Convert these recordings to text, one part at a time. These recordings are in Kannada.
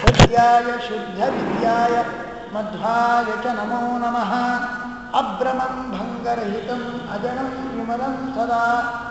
सत्याय शुद्धविद्याय मध्वाय च नमो नमः अभ्रमं भङ्गरहितम् अजनं विमलं सदा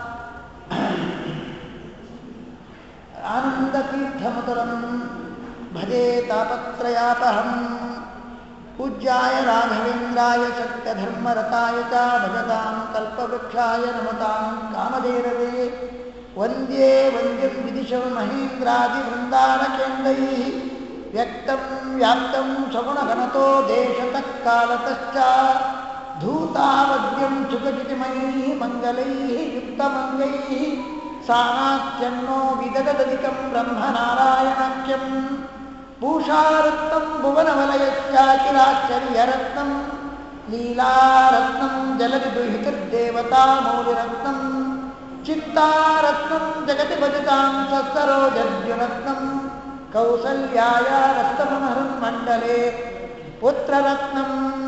आनन्दतीर्थमतुलं भजे तापत्रयापहम् पूज्याय राघवेन्द्राय सत्यधर्मरताय च भजतां कल्पवृक्षाय नमतां कामधेरवे वन्द्ये वन्द्यं विदिशो महेन्द्रादिवृन्दारकेन्द्रैः व्यक्तं व्याप्तं सगुणघनतो देशतः कालतश्च धूतावद्यं सुखचितिमयैः मङ्गलैः युक्तमङ्गैः सानात्यन्नो विदगदधिकं ब्रह्मनारायणाख्यम् भूषारत्नं भुवनवलयश्चाखिलाश्चर्यरत्नं लीलारत्नं जलविदुहितर्देवतामौलिरत्नं चित्तारत्नं जगति भजतां सत्सरोजर्जुरत्नं कौसल्याय रक्तमनहृन्मण्डले पुत्ररत्नं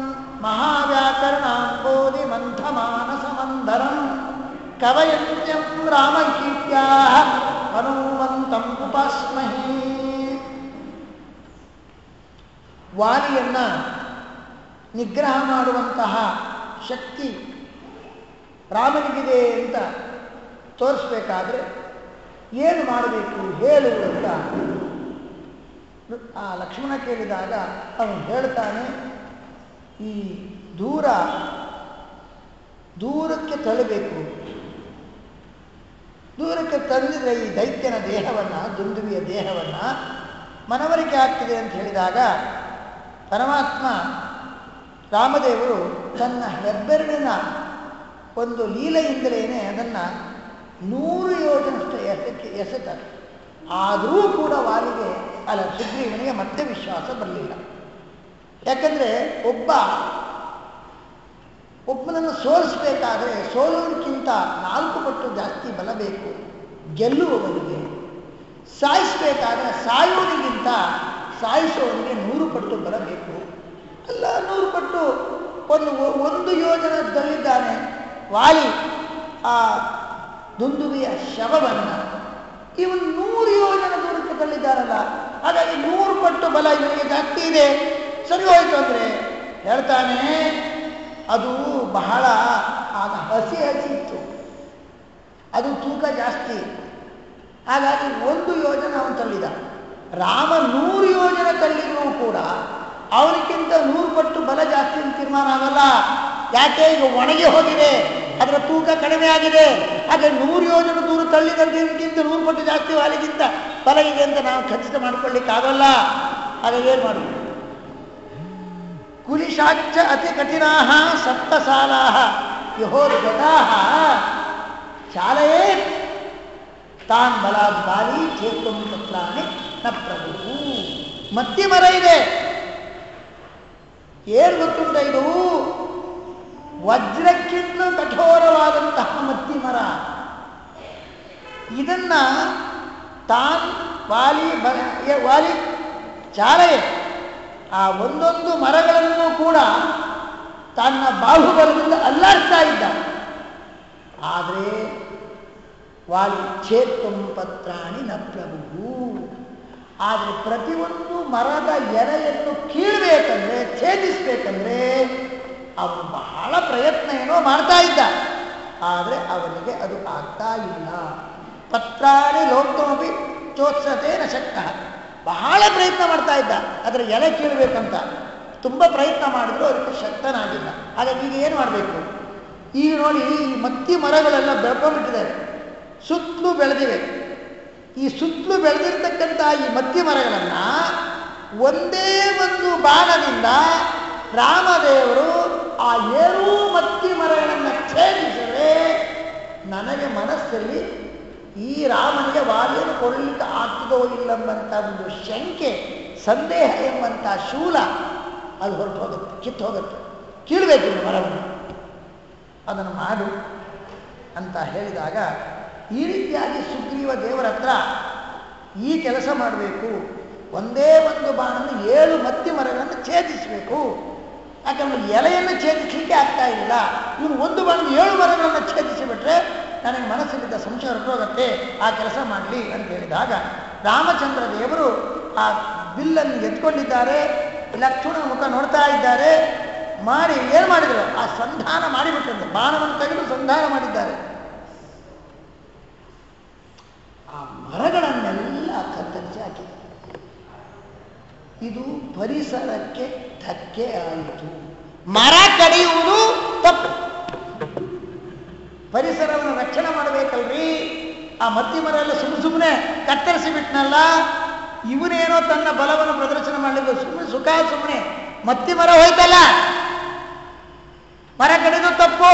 महाव्याकरणाम्बोधिमन्थमानसमन्धरं कवयन्त्यं रामकीर्त्याः हनुमन्तम् उपास्महे ವಾಲಿಯನ್ನ ನಿಗ್ರಹ ಮಾಡುವಂತಹ ಶಕ್ತಿ ರಾಮನಿಗಿದೆ ಅಂತ ತೋರಿಸ್ಬೇಕಾದ್ರೆ ಏನು ಮಾಡಬೇಕು ಹೇಳು ಅಂತ ಆ ಲಕ್ಷ್ಮಣ ಕೇಳಿದಾಗ ಅವನು ಹೇಳ್ತಾನೆ ಈ ದೂರ ದೂರಕ್ಕೆ ತಳ್ಳಬೇಕು ದೂರಕ್ಕೆ ತಳ್ಳಿದ್ರೆ ಈ ದೈತ್ಯನ ದೇಹವನ್ನು ದುಂದುವಿಯ ದೇಹವನ್ನು ಮನವರಿಕೆ ಆಗ್ತದೆ ಅಂತ ಹೇಳಿದಾಗ ಪರಮಾತ್ಮ ರಾಮದೇವರು ತನ್ನ ಹೆಬ್ಬೆರಳಿನ ಒಂದು ಲೀಲೆಯಿಂದಲೇ ಅದನ್ನು ನೂರು ಯೋಜನಷ್ಟು ಎಸಕ್ಕೆ ಎಸೆತಾರೆ ಆದರೂ ಕೂಡ ವಾಲಿಗೆ ಅಲ್ಲ ಸುಗ್ರೀವನಿಗೆ ಮತ್ತೆ ವಿಶ್ವಾಸ ಬರಲಿಲ್ಲ ಯಾಕಂದರೆ ಒಬ್ಬ ಒಬ್ಬನನ್ನು ಸೋಲಿಸಬೇಕಾದ್ರೆ ಸೋಲುವುದಕ್ಕಿಂತ ನಾಲ್ಕು ಪಟ್ಟು ಜಾಸ್ತಿ ಬಲ ಬೇಕು ಗೆಲ್ಲುವವನಿಗೆ ಸಾಯಿಸಬೇಕಾದ್ರೆ ಸಾಯುವುದಕ್ಕಿಂತ ಸಾಯಿಸುವವನಿಗೆ ನೂರು ಪಟ್ಟು ಬರಬೇಕು ಅಲ್ಲ ನೂರು ಪಟ್ಟು ಒಂದು ಒಂದು ಯೋಜನದಲ್ಲಿದ್ದಾನೆ ವಾಲಿ ಆ ದುಂದುವಿಯ ಶವವನ್ನು ಇವನು ನೂರು ಯೋಜನ ದೂರಕ್ಕೆ ತಳ್ಳಿದ್ದಾನಲ್ಲ ಹಾಗಾಗಿ ನೂರು ಪಟ್ಟು ಬಲ ಇವನಿಗೆ ಜಾಸ್ತಿ ಇದೆ ಸರಿ ಹೋಯ್ತು ಅಂದರೆ ಹೇಳ್ತಾನೆ ಅದು ಬಹಳ ಆಗ ಹಸಿ ಹಸಿ ಇತ್ತು ಅದು ತೂಕ ಜಾಸ್ತಿ ಹಾಗಾಗಿ ಒಂದು ಯೋಜನೆ ಅವನು ತಳ್ಳಿದ ರಾಮ ನೂರು ಯೋಜನೆ ತಳ್ಳಿದ್ರೂ ಕೂಡ ಅವನಿಗಿಂತ ನೂರು ಪಟ್ಟು ಬಲ ಜಾಸ್ತಿ ಅಂತ ತೀರ್ಮಾನ ಆಗಲ್ಲ ಯಾಕೆ ಈಗ ಒಣಗಿ ಹೋಗಿದೆ ಅದರ ತೂಕ ಕಡಿಮೆ ಆಗಿದೆ ಹಾಗೆ ನೂರು ಯೋಜನೆ ದೂರ ತಳ್ಳಿದಂತೆಗಿಂತ ನೂರು ಪಟ್ಟು ಜಾಸ್ತಿ ವಾಲಿಗಿಂತ ಬಲ ಇದೆ ಅಂತ ನಾವು ಖಚಿತ ಮಾಡ್ಕೊಳ್ಳಿಕ್ಕಾಗಲ್ಲ ಹಾಗಾಗಿ ಏನು ಮಾಡಬೇಕು ಕುಲಿಶಾಚ್ಚ ಅತಿ ಕಠಿಣಾ ಸಪ್ತ ಸಾಲಾ ಯಹೋರ್ಗತಾ ಶಾಲೆಯೇ ತಾನ್ ಬಲಾದ್ ಬಾಲಿ ಚೇತಂ ಪತ್ರಾಣಿ ನ ಪ್ರಭು ಮತ್ತಿ ಮರ ಇದೆ ಏನು ಗೊತ್ತುಂಟ ಇದು ವಜ್ರಕ್ಕಿಂತ ಕಠೋರವಾದಂತಹ ಮತ್ತಿ ಮರ ಇದನ್ನ ತಾನ್ ವಾಲಿ ವಾಲಿ ಚಾಲೆಯೇ ಆ ಒಂದೊಂದು ಮರಗಳನ್ನು ಕೂಡ ತನ್ನ ಬಾಹುಬಲದಿಂದ ಅಲ್ಲಾಡ್ತಾ ಇದ್ದ ಆದರೆ ವಾಲಿ ಚೇತಂ ಪತ್ರಾಣಿ ನ ಪ್ರಭು ಆದರೆ ಪ್ರತಿಯೊಂದು ಮರದ ಎಲೆಯನ್ನು ಕೀಳಬೇಕಂದ್ರೆ ಛೇದಿಸ್ಬೇಕಂದ್ರೆ ಅವನು ಬಹಳ ಪ್ರಯತ್ನ ಏನೋ ಮಾಡ್ತಾ ಇದ್ದ ಆದರೆ ಅವನಿಗೆ ಅದು ಆಗ್ತಾ ಇಲ್ಲ ಪತ್ರಾಣಿ ಲೋಕ್ತಮಪಿ ಚೋತ್ಸತೇನ ಶಕ್ತ ಬಹಳ ಪ್ರಯತ್ನ ಮಾಡ್ತಾ ಇದ್ದ ಅದರ ಎಲೆ ಕೀಳಬೇಕಂತ ತುಂಬ ಪ್ರಯತ್ನ ಮಾಡಿದ್ರು ಅದಕ್ಕೆ ಶಕ್ತನಾಗಿಲ್ಲ ಹಾಗಾಗಿ ಈಗ ಏನು ಮಾಡಬೇಕು ಈಗ ನೋಡಿ ಈ ಮತ್ತಿ ಮರಗಳೆಲ್ಲ ಬೆಳ್ಕೊಂಡ್ಬಿಟ್ಟಿದ್ದಾರೆ ಸುತ್ತಲೂ ಬೆಳೆದಿವೆ ಈ ಸುತ್ತಲೂ ಬೆಳೆದಿರ್ತಕ್ಕಂಥ ಈ ಮತ್ತಿ ಮರಗಳನ್ನು ಒಂದೇ ಒಂದು ಬಾಣದಿಂದ ರಾಮದೇವರು ಆ ಏರೂ ಮತ್ತಿ ಮರಗಳನ್ನು ಛೇದಿಸಿದರೆ ನನಗೆ ಮನಸ್ಸಲ್ಲಿ ಈ ರಾಮನಿಗೆ ವಾಲಿಯನ್ನು ಕೊಡಲಿಕ್ಕೆ ಆಗ್ತದೋ ಇಲ್ಲಂಬಂಥ ಒಂದು ಶಂಕೆ ಸಂದೇಹ ಎಂಬಂಥ ಶೂಲ ಅದು ಹೊರಟು ಹೋಗುತ್ತೆ ಕಿತ್ತು ಹೋಗುತ್ತೆ ಕೀಳಬೇಕು ಮರವನ್ನು ಅದನ್ನು ಮಾಡು ಅಂತ ಹೇಳಿದಾಗ ಈ ರೀತಿಯಾಗಿ ಸುಗ್ರೀವ ದೇವರ ಹತ್ರ ಈ ಕೆಲಸ ಮಾಡಬೇಕು ಒಂದೇ ಒಂದು ಬಾಣನ್ನು ಏಳು ಮತ್ತಿ ಮರಗಳನ್ನು ಛೇದಿಸಬೇಕು ಯಾಕಂದ್ರೆ ಎಲೆಯನ್ನು ಛೇದಿಸಲಿಕ್ಕೆ ಆಗ್ತಾ ಇಲ್ಲ ಇವನು ಒಂದು ಬಾಣದ ಏಳು ಮರಗಳನ್ನು ಛೇದಿಸಿಬಿಟ್ರೆ ನನಗೆ ಮನಸ್ಸಲ್ಲಿದ್ದ ಸಂಶಯ ಹೊರಟೋಗತ್ತೆ ಆ ಕೆಲಸ ಮಾಡಲಿ ಅಂತ ಹೇಳಿದಾಗ ರಾಮಚಂದ್ರ ದೇವರು ಆ ಬಿಲ್ಲನ್ನು ಎತ್ಕೊಂಡಿದ್ದಾರೆ ಲಕ್ಷ್ಮಣ ಮುಖ ನೋಡ್ತಾ ಇದ್ದಾರೆ ಮಾಡಿ ಏನು ಮಾಡಿದರು ಆ ಸಂಧಾನ ಮಾಡಿಬಿಟ್ಟಂತೆ ಬಾಣವನ್ನು ತೆಗೆದು ಸಂಧಾನ ಮಾಡಿದ್ದಾರೆ ಆ ಮರಗಳನ್ನೆಲ್ಲ ಕತ್ತರಿಸಿ ಹಾಕಿ ಇದು ಪರಿಸರಕ್ಕೆ ಧಕ್ಕೆ ಆಯಿತು ಮರ ಕಡಿಯುವುದು ತಪ್ಪು ಪರಿಸರವನ್ನು ರಕ್ಷಣೆ ಮಾಡಬೇಕಲ್ರಿ ಆ ಮತ್ತಿ ಮರ ಎಲ್ಲ ಸುಮ್ಮನೆ ಸುಮ್ಮನೆ ಕತ್ತರಿಸಿ ಬಿಟ್ನಲ್ಲ ಇವನೇನೋ ತನ್ನ ಬಲವನ್ನು ಪ್ರದರ್ಶನ ಮಾಡಲಿಕ್ಕೆ ಸುಮ್ಮನೆ ಸುಖ ಸುಮ್ಮನೆ ಮತ್ತಿ ಮರ ಹೋಯ್ತಲ್ಲ ಮರ ಕಡಿದು ತಪ್ಪು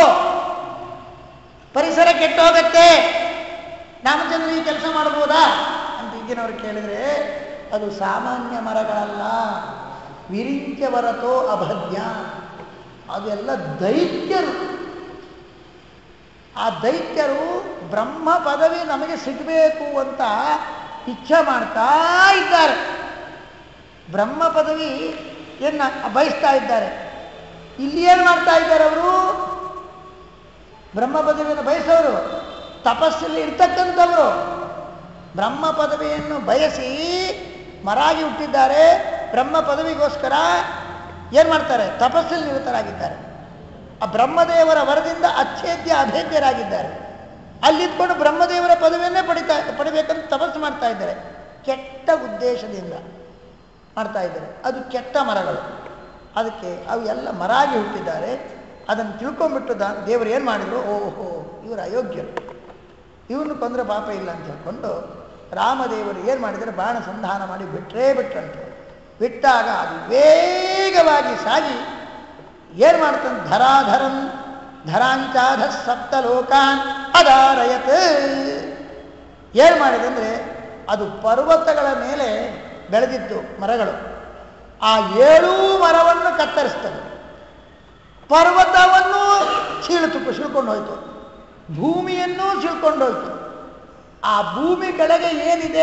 ಪರಿಸರ ಕೆಟ್ಟು ಹೋಗತ್ತೆ ರಾಮಚಂದ್ರ ಈ ಕೆಲಸ ಮಾಡ್ಬೋದಾ ಅಂತ ಈಗಿನವ್ರು ಕೇಳಿದ್ರೆ ಅದು ಸಾಮಾನ್ಯ ಮರಗಳಲ್ಲ ವಿರಿಂಚ ವರತೋ ಅಭದ್ಯ ಅದೆಲ್ಲ ದೈತ್ಯರು ಆ ದೈತ್ಯರು ಬ್ರಹ್ಮ ಪದವಿ ನಮಗೆ ಸಿಗಬೇಕು ಅಂತ ಇಚ್ಛೆ ಮಾಡ್ತಾ ಇದ್ದಾರೆ ಬ್ರಹ್ಮ ಪದವಿ ಏನ ಬಯಸ್ತಾ ಇದ್ದಾರೆ ಇಲ್ಲಿ ಏನು ಮಾಡ್ತಾ ಇದ್ದಾರೆ ಅವರು ಬ್ರಹ್ಮ ಪದವಿಯನ್ನು ಬಯಸೋರು ತಪಸ್ಸಲ್ಲಿ ಇರ್ತಕ್ಕಂಥವರು ಬ್ರಹ್ಮ ಪದವಿಯನ್ನು ಬಯಸಿ ಮರಾಗಿ ಹುಟ್ಟಿದ್ದಾರೆ ಬ್ರಹ್ಮ ಪದವಿಗೋಸ್ಕರ ಏನು ಮಾಡ್ತಾರೆ ತಪಸ್ಸಲ್ಲಿ ನಿರತರಾಗಿದ್ದಾರೆ ಆ ಬ್ರಹ್ಮದೇವರ ವರದಿಂದ ಅಚ್ಛೇದ್ಯ ಅಭೇದ್ಯರಾಗಿದ್ದಾರೆ ಅಲ್ಲಿದ್ಕೊಂಡು ಬ್ರಹ್ಮದೇವರ ಪದವಿಯನ್ನೇ ಪಡಿತಾ ಪಡಿಬೇಕಂತ ತಪಸ್ಸು ಮಾಡ್ತಾ ಇದ್ದಾರೆ ಕೆಟ್ಟ ಉದ್ದೇಶದಿಂದ ಮಾಡ್ತಾ ಇದ್ದಾರೆ ಅದು ಕೆಟ್ಟ ಮರಗಳು ಅದಕ್ಕೆ ಅವು ಎಲ್ಲ ಮರಾಗಿ ಹುಟ್ಟಿದ್ದಾರೆ ಅದನ್ನು ತಿಳ್ಕೊಂಡ್ಬಿಟ್ಟು ದಾ ದೇವರು ಏನು ಮಾಡಿದ್ರು ಓಹೋ ಇವರು ಅಯೋಗ್ಯರು ಇವನು ಕೊಂದರೆ ಪಾಪ ಇಲ್ಲ ಅಂತ ಹೇಳ್ಕೊಂಡು ರಾಮದೇವರು ಏನು ಮಾಡಿದರೆ ಬಾಣ ಸಂಧಾನ ಮಾಡಿ ಬಿಟ್ಟರೇ ಬಿಟ್ರಂತೆ ಬಿಟ್ಟಾಗ ಅದು ವೇಗವಾಗಿ ಸಾಗಿ ಏನು ಮಾಡ್ತಾನೆ ಧರಾಧರಂ ಧರಾಂಚಾಧ ಸಪ್ತ ಲೋಕಾನ್ ಅದಾರಯತ್ ಏನು ಮಾಡಿದಂದ್ರೆ ಅದು ಪರ್ವತಗಳ ಮೇಲೆ ಬೆಳೆದಿತ್ತು ಮರಗಳು ಆ ಏಳೂ ಮರವನ್ನು ಕತ್ತರಿಸ್ತದೆ ಪರ್ವತವನ್ನು ಸೀಳುತ್ತು ಸಿಳ್ಕೊಂಡು ಹೋಯ್ತು ಭೂಮಿಯನ್ನೂ ಸಿಳ್ಕೊಂಡು ಹೋಯ್ತು ಆ ಭೂಮಿ ಕೆಳಗೆ ಏನಿದೆ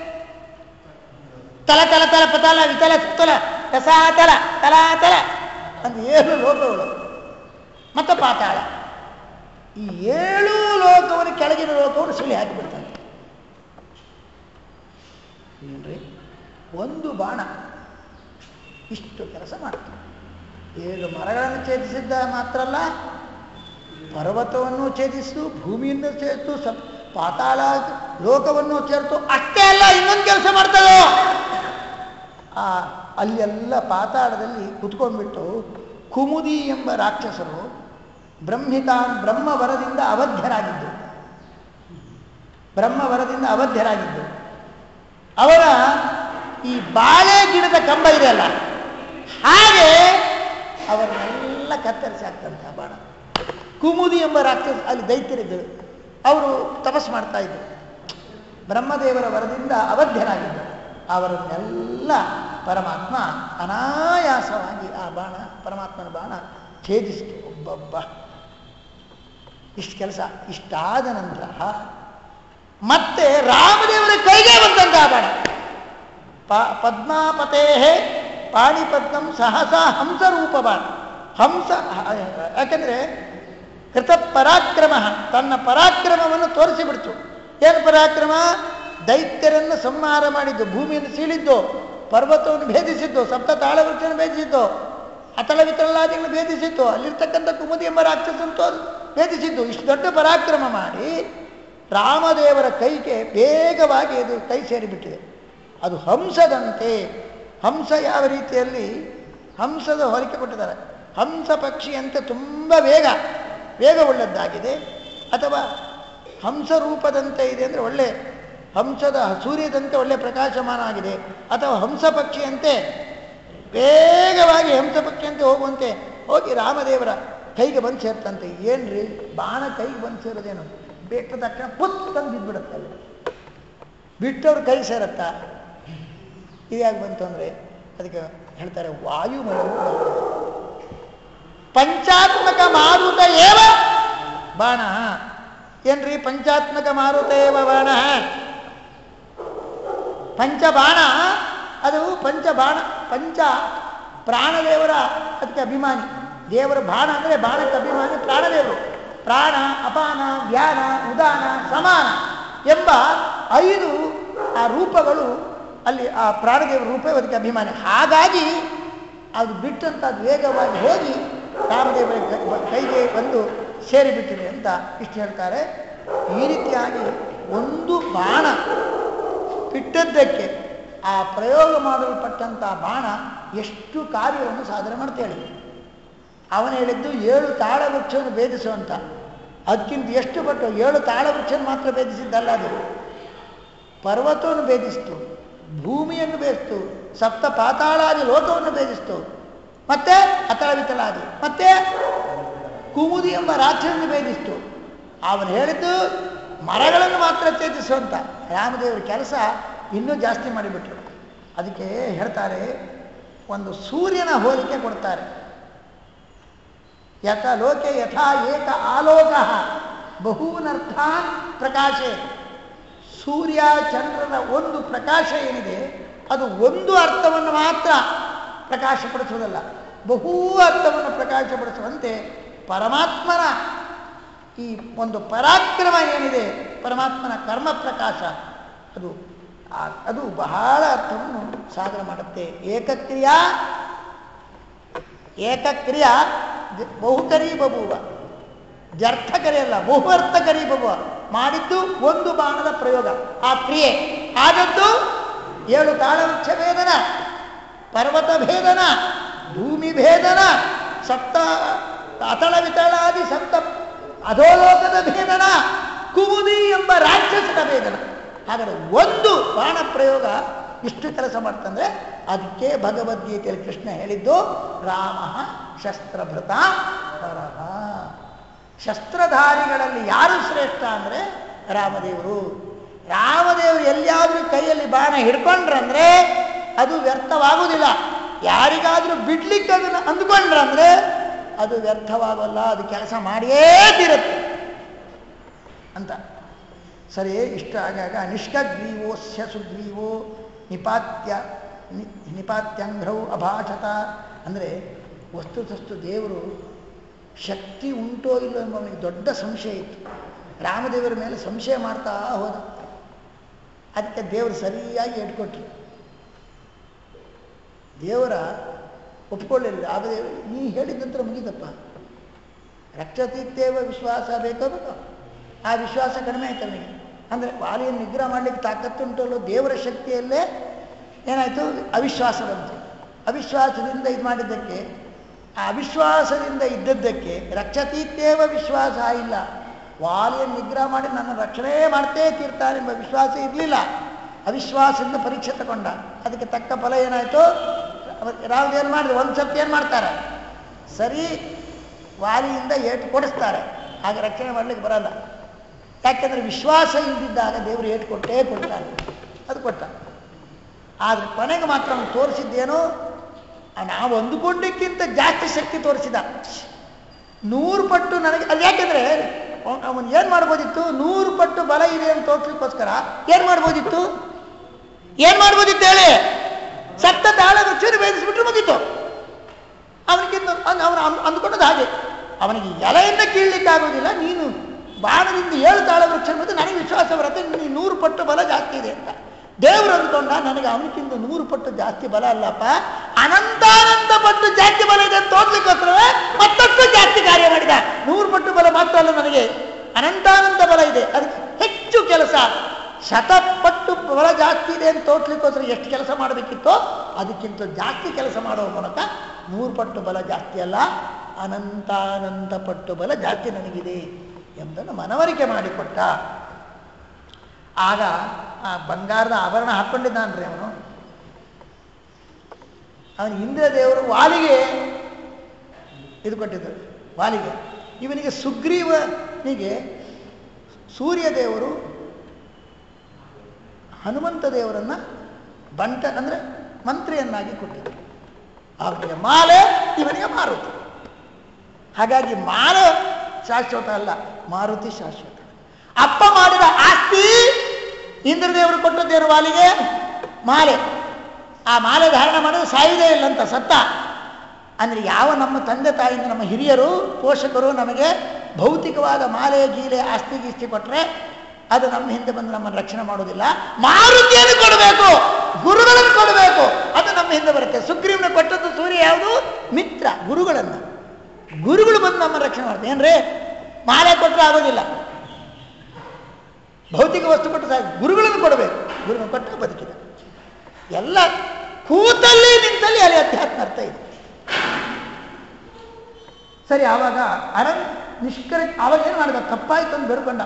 ತಲ ತಲ ತಲ ಪತಲ ವಿತಲ ಸುತ್ತಲ ರಸಾತಲ ತಲಾತಲ ಅಂತ ಏಳು ಲೋಕಗಳು ಮತ್ತೆ ಪಾತಾಳ ಈ ಏಳು ಲೋಕವನ್ನು ಕೆಳಗಿನ ಲೋಕವನ್ನು ಸಿಳಿ ಹಾಕಿಬಿಡ್ತಾನೆ ಏನ್ರಿ ಒಂದು ಬಾಣ ಇಷ್ಟು ಕೆಲಸ ಮಾಡ್ತಾನೆ ಏಳು ಮರಗಳನ್ನು ಛೇದಿಸಿದ್ದ ಮಾತ್ರ ಅಲ್ಲ ಪರ್ವತವನ್ನು ಛೇದಿಸು ಭೂಮಿಯನ್ನು ಸೇರಿತು ಸಪ್ ಪಾತಾಳ ಲೋಕವನ್ನು ಸೇರ್ತು ಅಷ್ಟೇ ಅಲ್ಲ ಇನ್ನೊಂದು ಕೆಲಸ ಮಾಡ್ತದೋ ಆ ಅಲ್ಲೆಲ್ಲ ಪಾತಾಳದಲ್ಲಿ ಕುತ್ಕೊಂಡ್ಬಿಟ್ಟು ಕುಮುದಿ ಎಂಬ ರಾಕ್ಷಸರು ಬ್ರಹ್ಮಿತಾನ್ ಬ್ರಹ್ಮವರದಿಂದ ಅವಧ್ಯರಾಗಿದ್ದು ಬ್ರಹ್ಮವರದಿಂದ ಅವಧ್ಯರಾಗಿದ್ದು ಅವರ ಈ ಬಾಳೆ ಗಿಡದ ಕಂಬ ಇದೆಯಲ್ಲ ಹಾಗೆ ಅವರನ್ನೆಲ್ಲ ಕತ್ತರಿಸಿ ಹಾಕ್ತಂತ ಬಾಣ ಕುಮುದಿ ಎಂಬ ರಾಕ್ಷಸ ಅಲ್ಲಿ ದೈತ್ಯರಿದ್ದರು ಅವರು ತಪಸ್ಸು ಮಾಡ್ತಾ ಇದ್ದರು ಬ್ರಹ್ಮದೇವರ ವರದಿಂದ ಅವಧ್ಯರಾಗಿದ್ದರು ಅವರನ್ನೆಲ್ಲ ಪರಮಾತ್ಮ ಅನಾಯಾಸವಾಗಿ ಆ ಬಾಣ ಪರಮಾತ್ಮನ ಬಾಣ ಛೇದಿಸಿತು ಒಬ್ಬೊಬ್ಬ ಇಷ್ಟು ಕೆಲಸ ಇಷ್ಟಾದ ನಂತರ ಮತ್ತೆ ರಾಮದೇವರ ಕೈಗೆ ಬಂದಂತ ಆ ಬಾಣ ಪ ಪದ್ಮಾಪತೇ ಪಾಣಿಪದ್ಮಂ ಸಹಸ ಹಂಸ ರೂಪ ಬಾಣ ಹಂಸ ಯಾಕೆಂದ್ರೆ ಕೃತ ಪರಾಕ್ರಮ ತನ್ನ ಪರಾಕ್ರಮವನ್ನು ತೋರಿಸಿಬಿಡ್ತು ಏನು ಪರಾಕ್ರಮ ದೈತ್ಯರನ್ನು ಸಂಹಾರ ಮಾಡಿದ್ದು ಭೂಮಿಯನ್ನು ಸೀಳಿದ್ದು ಪರ್ವತವನ್ನು ಭೇದಿಸಿದ್ದು ಸಪ್ತ ತಾಳವೃಕ್ಷವನ್ನು ಭೇದಿಸಿದ್ದು ಅತಳ ವಿತಳಾದಿಗಳನ್ನು ಭೇದಿಸಿದ್ದು ಅಲ್ಲಿರ್ತಕ್ಕಂಥ ಕುಮುದಿ ಎಂಬ ರಾಕ್ಷಸಂತೂ ಭೇದಿಸಿದ್ದು ಇಷ್ಟು ದೊಡ್ಡ ಪರಾಕ್ರಮ ಮಾಡಿ ರಾಮದೇವರ ಕೈಗೆ ಬೇಗವಾಗಿ ಅದು ಕೈ ಸೇರಿಬಿಟ್ಟಿದೆ ಅದು ಹಂಸದಂತೆ ಹಂಸ ಯಾವ ರೀತಿಯಲ್ಲಿ ಹಂಸದ ಹೊರಕೆ ಕೊಟ್ಟಿದ್ದಾರೆ ಹಂಸ ಪಕ್ಷಿಯಂತೆ ತುಂಬ ವೇಗ ವೇಗವುಳ್ಳದ್ದಾಗಿದೆ ಅಥವಾ ಹಂಸ ರೂಪದಂತೆ ಇದೆ ಅಂದರೆ ಒಳ್ಳೆ ಹಂಸದ ಸೂರ್ಯದಂತೆ ಒಳ್ಳೆ ಪ್ರಕಾಶಮಾನ ಆಗಿದೆ ಅಥವಾ ಹಂಸ ಪಕ್ಷಿಯಂತೆ ವೇಗವಾಗಿ ಹಂಸ ಪಕ್ಷಿಯಂತೆ ಹೋಗುವಂತೆ ಹೋಗಿ ರಾಮದೇವರ ಕೈಗೆ ಬಂದು ಸೇರ್ತಂತೆ ಏನ್ರಿ ಬಾಣ ಕೈಗೆ ಬಂದು ಸೇರೋದೇನು ಬೇಕ ತಕ್ಷಣ ಪುತ್ ತಂದು ಬಿದ್ದುಬಿಡುತ್ತೆ ಅಲ್ಲಿ ಬಿಟ್ಟವ್ರ ಕೈ ಸೇರತ್ತಾ ಇದು ಯಾಕೆ ಬಂತು ಅಂದರೆ ಅದಕ್ಕೆ ಹೇಳ್ತಾರೆ ವಾಯುಮಯವು ಪಂಚಾತ್ಮಕ ಮಾರುತ ಏವ ಬಾಣ ಏನ್ರಿ ಪಂಚಾತ್ಮಕ ಮಾರುತ ಏವ ಬಾಣ ಪಂಚಬಾಣ ಅದು ಪಂಚಬಾಣ ಪಂಚ ಪ್ರಾಣದೇವರ ಅದಕ್ಕೆ ಅಭಿಮಾನಿ ದೇವರ ಬಾಣ ಅಂದರೆ ಬಾಣಕ್ಕೆ ಅಭಿಮಾನಿ ಪ್ರಾಣದೇವರು ಪ್ರಾಣ ಅಪಾನ ವ್ಯಾನ ಉದಾನ ಸಮಾನ ಎಂಬ ಐದು ಆ ರೂಪಗಳು ಅಲ್ಲಿ ಆ ಪ್ರಾಣದೇವರ ರೂಪೇ ಅದಕ್ಕೆ ಅಭಿಮಾನಿ ಹಾಗಾಗಿ ಅದು ಬಿಟ್ಟಂತ ಅದು ವೇಗವಾಗಿ ಹೋಗಿ ರಾಮದೇವರ ಕೈ- ಕೈಗೆ ಬಂದು ಸೇರಿಬಿಟ್ಟಿದೆ ಅಂತ ಇಷ್ಟು ಹೇಳ್ತಾರೆ ಈ ರೀತಿಯಾಗಿ ಒಂದು ಬಾಣ ಬಿಟ್ಟದ್ದಕ್ಕೆ ಆ ಪ್ರಯೋಗ ಮಾಡಲ್ಪಟ್ಟಂಥ ಬಾಣ ಎಷ್ಟು ಕಾರ್ಯವನ್ನು ಸಾಧನೆ ಮಾಡ್ತೇಳಿ ಅವನು ಹೇಳಿದ್ದು ಏಳು ತಾಳ ವೃಕ್ಷವನ್ನು ಭೇದಿಸು ಅಂತ ಅದಕ್ಕಿಂತ ಎಷ್ಟು ಪಟ್ಟು ಏಳು ತಾಳ ವೃಕ್ಷವನ್ನು ಮಾತ್ರ ಭೇದಿಸಿದ್ದಲ್ಲ ಅದು ಪರ್ವತವನ್ನು ಭೇದಿಸ್ತು ಭೂಮಿಯನ್ನು ಭೇದಿಸ್ತು ಸಪ್ತ ಪಾತಾಳಾದಿ ಲೋಕವನ್ನು ಭೇದಿಸ್ತು ಮತ್ತೆ ಅತಳ ವಿತಳಾದಿ ಮತ್ತೆ ಕುಮುದಿ ಎಂಬ ರಾಕ್ಷಸನ್ನು ಭೇದಿಸ್ತು ಅವನು ಹೇಳಿದ್ದು ಮರಗಳನ್ನು ಮಾತ್ರ ತ್ಯಜಿಸುವಂತ ರಾಮದೇವರ ಕೆಲಸ ಇನ್ನೂ ಜಾಸ್ತಿ ಮಾಡಿಬಿಟ್ರು ಅದಕ್ಕೆ ಹೇಳ್ತಾರೆ ಒಂದು ಸೂರ್ಯನ ಹೋಲಿಕೆ ಕೊಡ್ತಾರೆ ಯಥ ಲೋಕೆ ಯಥಾ ಏಕ ಆಲೋಕ ಬಹೂನರ್ಥಾನ್ ಪ್ರಕಾಶೆ ಸೂರ್ಯ ಚಂದ್ರನ ಒಂದು ಪ್ರಕಾಶ ಏನಿದೆ ಅದು ಒಂದು ಅರ್ಥವನ್ನು ಮಾತ್ರ ಪ್ರಕಾಶಪಡಿಸುವುದಲ್ಲ ಬಹು ಅರ್ಥವನ್ನು ಪ್ರಕಾಶಪಡಿಸುವಂತೆ ಪರಮಾತ್ಮನ ಈ ಒಂದು ಪರಾಕ್ರಮ ಏನಿದೆ ಪರಮಾತ್ಮನ ಕರ್ಮ ಪ್ರಕಾಶ ಅದು ಆ- ಅದು ಬಹಳ ಅರ್ಥವನ್ನು ಸಾಧನೆ ಮಾಡುತ್ತೆ ಏಕಕ್ರಿಯಾ ಏಕಕ್ರಿಯಾ ಜ- ಬಹುಕರಿ ಬಬುವ ವ್ಯರ್ಥಕರಿ ಅಲ್ಲ ಬಹು ಅರ್ಥಕರಿ ಬಬುವ ಮಾಡಿದ್ದು ಒಂದು ಬಾಣದ ಪ್ರಯೋಗ ಆ ಕ್ರಿಯೆ ಆದದ್ದು ಏಳು ತಾಳವೃಕ್ಷ ಭೇದನ ಪರ್ವತ ಭೇದನ ಭೂಮಿ ಭೇದನ ಸಪ್ತ ಅತಳ ವಿತಳಾದಿ ಸಪ್ತ ಅಧೋಲೋಕದ ಭೇದನ ಕುಮುದಿ ಎಂಬ ರಾಕ್ಷಸನ ಭೇದನ ಹಾಗಾದ್ರೆ ಒಂದು ಬಾಣ ಪ್ರಯೋಗ ಇಷ್ಟು ಕೆಲಸ ಮಾಡ್ತಂದ್ರೆ ಅದಕ್ಕೆ ಭಗವದ್ಗೀತೆಯಲ್ಲಿ ಕೃಷ್ಣ ಹೇಳಿದ್ದು ರಾಮ ಶಸ್ತ್ರಭೃತ ಪರಹ ಶಸ್ತ್ರಧಾರಿಗಳಲ್ಲಿ ಯಾರು ಶ್ರೇಷ್ಠ ಅಂದರೆ ರಾಮದೇವರು ರಾಮದೇವರು ಎಲ್ಲಿಯಾದ್ರೂ ಕೈಯಲ್ಲಿ ಬಾಣ ಹಿಡ್ಕೊಂಡ್ರಂದ್ರೆ ಅದು ವ್ಯರ್ಥವಾಗುವುದಿಲ್ಲ ಯಾರಿಗಾದ್ರೂ ಬಿಡ್ಲಿಕ್ಕೆ ಅದನ್ನು ಅಂದ್ಕೊಂಡ್ರಂದ್ರೆ ಅದು ವ್ಯರ್ಥವಾಗಲ್ಲ ಅದು ಕೆಲಸ ಮಾಡಿಯೇ ತೀರುತ್ತೆ ಅಂತ ಸರಿ ಇಷ್ಟ ಆಗಾಗ ನಿಷ್ಕಗ್ರೀವೋಸ್ಯ ಸುಗ್ರೀವೋ ನಿಪಾತ್ಯ ನಿ- ನಿಪಾತ್ಯಂಘ್ರೌ ಅಭಾಷತ ಅಂದರೆ ವಸ್ತುತಸ್ತು ದೇವರು ಶಕ್ತಿ ಉಂಟೋ ಇಲ್ಲೋ ಎಂಬ ಅವನಿಗೆ ದೊಡ್ಡ ಸಂಶಯ ಇತ್ತು ರಾಮದೇವರ ಮೇಲೆ ಸಂಶಯ ಮಾಡ್ತಾ ಹೋದ ಅದಕ್ಕೆ ದೇವರು ಸರಿಯಾಗಿ ಹೇಳ್ಕೊಟ್ರು ದೇವರ ಒಪ್ಕೊಳ್ಳಿಲ್ಲ ಆಗ ದೇವರು ನೀ ಹೇಳಿದ ನಂತರ ಮುಗಿದಪ್ಪ ರಕ್ಷತಿತ್ತೇವ ವಿಶ್ವಾಸ ಬೇಕೋ ಬೇಕೋ ಆ ವಿಶ್ವಾಸ ಕಡಿಮೆ ಆಯ್ತು ಅವನಿಗೆ ಅಂದರೆ ವಾಲಿಯನ್ನು ನಿಗ್ರಹ ಮಾಡಲಿಕ್ಕೆ ತಾಕತ್ತುಂಟಲ್ಲೋ ದೇವರ ಶಕ್ತಿಯಲ್ಲೇ ಏನಾಯಿತು ಅವಿಶ್ವಾಸ ಬಂತು ಅವಿಶ್ವಾಸದಿಂದ ಇದು ಮಾಡಿದ್ದಕ್ಕೆ ಆ ಅವಿಶ್ವಾಸದಿಂದ ಇದ್ದದ್ದಕ್ಕೆ ರಕ್ಷತೀತ್ಯೇವ ವಿಶ್ವಾಸ ಇಲ್ಲ ವಾಲಿಯನ್ನು ನಿಗ್ರಹ ಮಾಡಿ ನನ್ನ ರಕ್ಷಣೆ ಮಾಡ್ತೇ ತೀರ್ತಾನೆಂಬ ವಿಶ್ವಾಸ ಇರಲಿಲ್ಲ ಅವಿಶ್ವಾಸದಿಂದ ಪರೀಕ್ಷೆ ತಗೊಂಡ ಅದಕ್ಕೆ ತಕ್ಕ ಫಲ ಏನಾಯಿತು ರಾಮದೇವರು ಮಾಡಿದ್ರು ಒಂದು ಸತಿ ಏನು ಮಾಡ್ತಾರೆ ಸರಿ ವಾಲಿಯಿಂದ ಏಟು ಕೊಡಿಸ್ತಾರೆ ಆಗ ರಕ್ಷಣೆ ಮಾಡಲಿಕ್ಕೆ ಬರಲ್ಲ ಯಾಕೆಂದರೆ ವಿಶ್ವಾಸ ಇಲ್ದಿದ್ದಾಗ ದೇವರು ಏಟು ಕೊಟ್ಟೇ ಕೊಡ್ತಾನೆ ಅದು ಕೊಟ್ಟ ಆದರೆ ಕೊನೆಗೆ ಮಾತ್ರ ಅವನು ತೋರಿಸಿದ್ದೇನು ಆ ನಾವು ಅಂದುಕೊಂಡಕ್ಕಿಂತ ಜಾಸ್ತಿ ಶಕ್ತಿ ತೋರಿಸಿದ ನೂರು ಪಟ್ಟು ನನಗೆ ಅದು ಯಾಕೆಂದ್ರೆ ಅವನು ಏನು ಮಾಡ್ಬೋದಿತ್ತು ನೂರು ಪಟ್ಟು ಬಲ ಇದೆ ಅಂತ ತೋರಿಸ್ಲಿಕ್ಕೋಸ್ಕರ ಏನು ಮಾಡ್ಬೋದಿತ್ತು ಏನು ಮಾಡ್ಬೋದಿತ್ತು ಹೇಳಿ ಸತ್ತ ತಾಳ ವೃಕ್ಷನ ಬೇಯಿಸ್ಬಿಟ್ರೆ ಮುಗೀತು ಅವನಿಗಿಂತ ಅವನು ಅಂದ್ಕೊಂಡದ್ದು ಹಾಗೆ ಅವನಿಗೆ ಎಲೆಯಿಂದ ಕೀಳ್ಲಿಕ್ಕಾಗೋದಿಲ್ಲ ನೀನು ಬಾಣದಿಂದ ಏಳು ತಾಳ ವೃಕ್ಷ ಬಂದು ನನಗೆ ವಿಶ್ವಾಸ ಬರುತ್ತೆ ನೀನು ನೂರು ಪಟ್ಟು ಬಲ ಜಾಸ್ತಿ ಇದೆ ಅಂತ ದೇವರು ಅಂದ್ಕೊಂಡ ನನಗೆ ಅವನಿಗಿಂತ ನೂರು ಪಟ್ಟು ಜಾಸ್ತಿ ಬಲ ಅಲ್ಲಪ್ಪ ಅನಂತಾನಂತ ಪಟ್ಟು ಜಾಸ್ತಿ ಬಲ ಇದೆ ಅಂತ ತೋರ್ಲಿಕ್ಕೋಸ್ಕರವೇ ಮತ್ತಷ್ಟು ಜಾಸ್ತಿ ಕಾರ್ಯ ಮಾಡಿದ ನೂರು ಪಟ್ಟು ಬಲ ಮಾತ್ರ ಅಲ್ಲ ನನಗೆ ಅನಂತಾನಂತ ಬಲ ಇದೆ ಅದಕ್ಕೆ ಹೆಚ್ಚು ಕೆಲಸ ಶತಪಟ್ಟು ಬಲ ಜಾಸ್ತಿ ಇದೆ ಅಂತ ತೋರ್ಸ್ಲಿಕ್ಕೋಸ್ಕರ ಎಷ್ಟು ಕೆಲಸ ಮಾಡಬೇಕಿತ್ತೋ ಅದಕ್ಕಿಂತ ಜಾಸ್ತಿ ಕೆಲಸ ಮಾಡುವ ಮೂಲಕ ನೂರು ಪಟ್ಟು ಬಲ ಜಾಸ್ತಿ ಅಲ್ಲ ಅನಂತಾನಂತ ಪಟ್ಟು ಬಲ ಜಾಸ್ತಿ ನನಗಿದೆ ಎಂಬುದನ್ನು ಮನವರಿಕೆ ಮಾಡಿಕೊಟ್ಟ ಆಗ ಆ ಬಂಗಾರದ ಆಭರಣ ಹಾಕ್ಕೊಂಡಿದ್ದಾನ್ರಿ ಅವನು ಅವನು ಇಂದ್ರ ದೇವರು ವಾಲಿಗೆ ಇದು ಕೊಟ್ಟಿದ್ದರು ವಾಲಿಗೆ ಇವನಿಗೆ ಸುಗ್ರೀವನಿಗೆ ಸೂರ್ಯ ದೇವರು ಹನುಮಂತ ದೇವರನ್ನ ಬಂಟ ಅಂದರೆ ಮಂತ್ರಿಯನ್ನಾಗಿ ಕೊಟ್ಟಿದ್ದರು ಅವನಿಗೆ ಮಾಲೆ ಇವನಿಗೆ ಮಾರುತಿ ಹಾಗಾಗಿ ಮಾಲೆ ಶಾಶ್ವತ ಅಲ್ಲ ಮಾರುತಿ ಶಾಶ್ವತ ಅಪ್ಪ ಮಾಡಿದ ಆಸ್ತಿ ಇಂದ್ರದೇವರು ಕೊಟ್ಟದ್ದೇನು ವಾಲಿಗೆ ಮಾಲೆ ಆ ಮಾಲೆ ಧಾರಣ ಮಾಡಿದ್ರೆ ಸಾಯುವುದೇ ಇಲ್ಲ ಅಂತ ಸತ್ತ ಅಂದರೆ ಯಾವ ನಮ್ಮ ತಂದೆ ತಾಯಿಯಿಂದ ನಮ್ಮ ಹಿರಿಯರು ಪೋಷಕರು ನಮಗೆ ಭೌತಿಕವಾದ ಮಾಲೆ ಗೀಲೆ ಆಸ್ತಿ ಗೀಸ್ತಿ ಕೊಟ್ಟರೆ ಅದು ನಮ್ಮ ಹಿಂದೆ ಬಂದು ನಮ್ಮನ್ನು ರಕ್ಷಣೆ ಮಾಡೋದಿಲ್ಲ ಮಾರುತಿಯನ್ನು ಕೊಡಬೇಕು ಗುರುಗಳನ್ನು ಕೊಡಬೇಕು ಅದು ನಮ್ಮ ಹಿಂದೆ ಬರುತ್ತೆ ಸುಗ್ರೀವನ ಕೊಟ್ಟದ್ದು ಸೂರ್ಯ ಯಾವುದು ಮಿತ್ರ ಗುರುಗಳನ್ನ ಗುರುಗಳು ಬಂದು ನಮ್ಮ ರಕ್ಷಣೆ ಮಾಡ್ತಾರೆ ಏನ್ರಿ ಮಾಲೆ ಕೊಟ್ಟರೆ ಆಗೋದಿಲ್ಲ ಭೌತಿಕ ವಸ್ತು ಕೊಟ್ಟು ಸಾಕು ಗುರುಗಳನ್ನು ಕೊಡಬೇಕು ಗುರುಗಳನ್ನು ಕೊಟ್ಟರೆ ಬದುಕಿದೆ ಎಲ್ಲ ಕೂತಲ್ಲಿ ನಿಂತಲ್ಲಿ ಅಲ್ಲಿ ಅಧ್ಯಾತ್ಮ ಅರ್ಥ ಇದೆ ಸರಿ ಆವಾಗ ಅನಂತ ನಿಷ್ಕರ ಆವಾಗ ಏನು ಮಾಡಿದ ತಪ್ಪಾಯ್ತು ಅಂತ ಬೇಡ್ಕೊಂಡ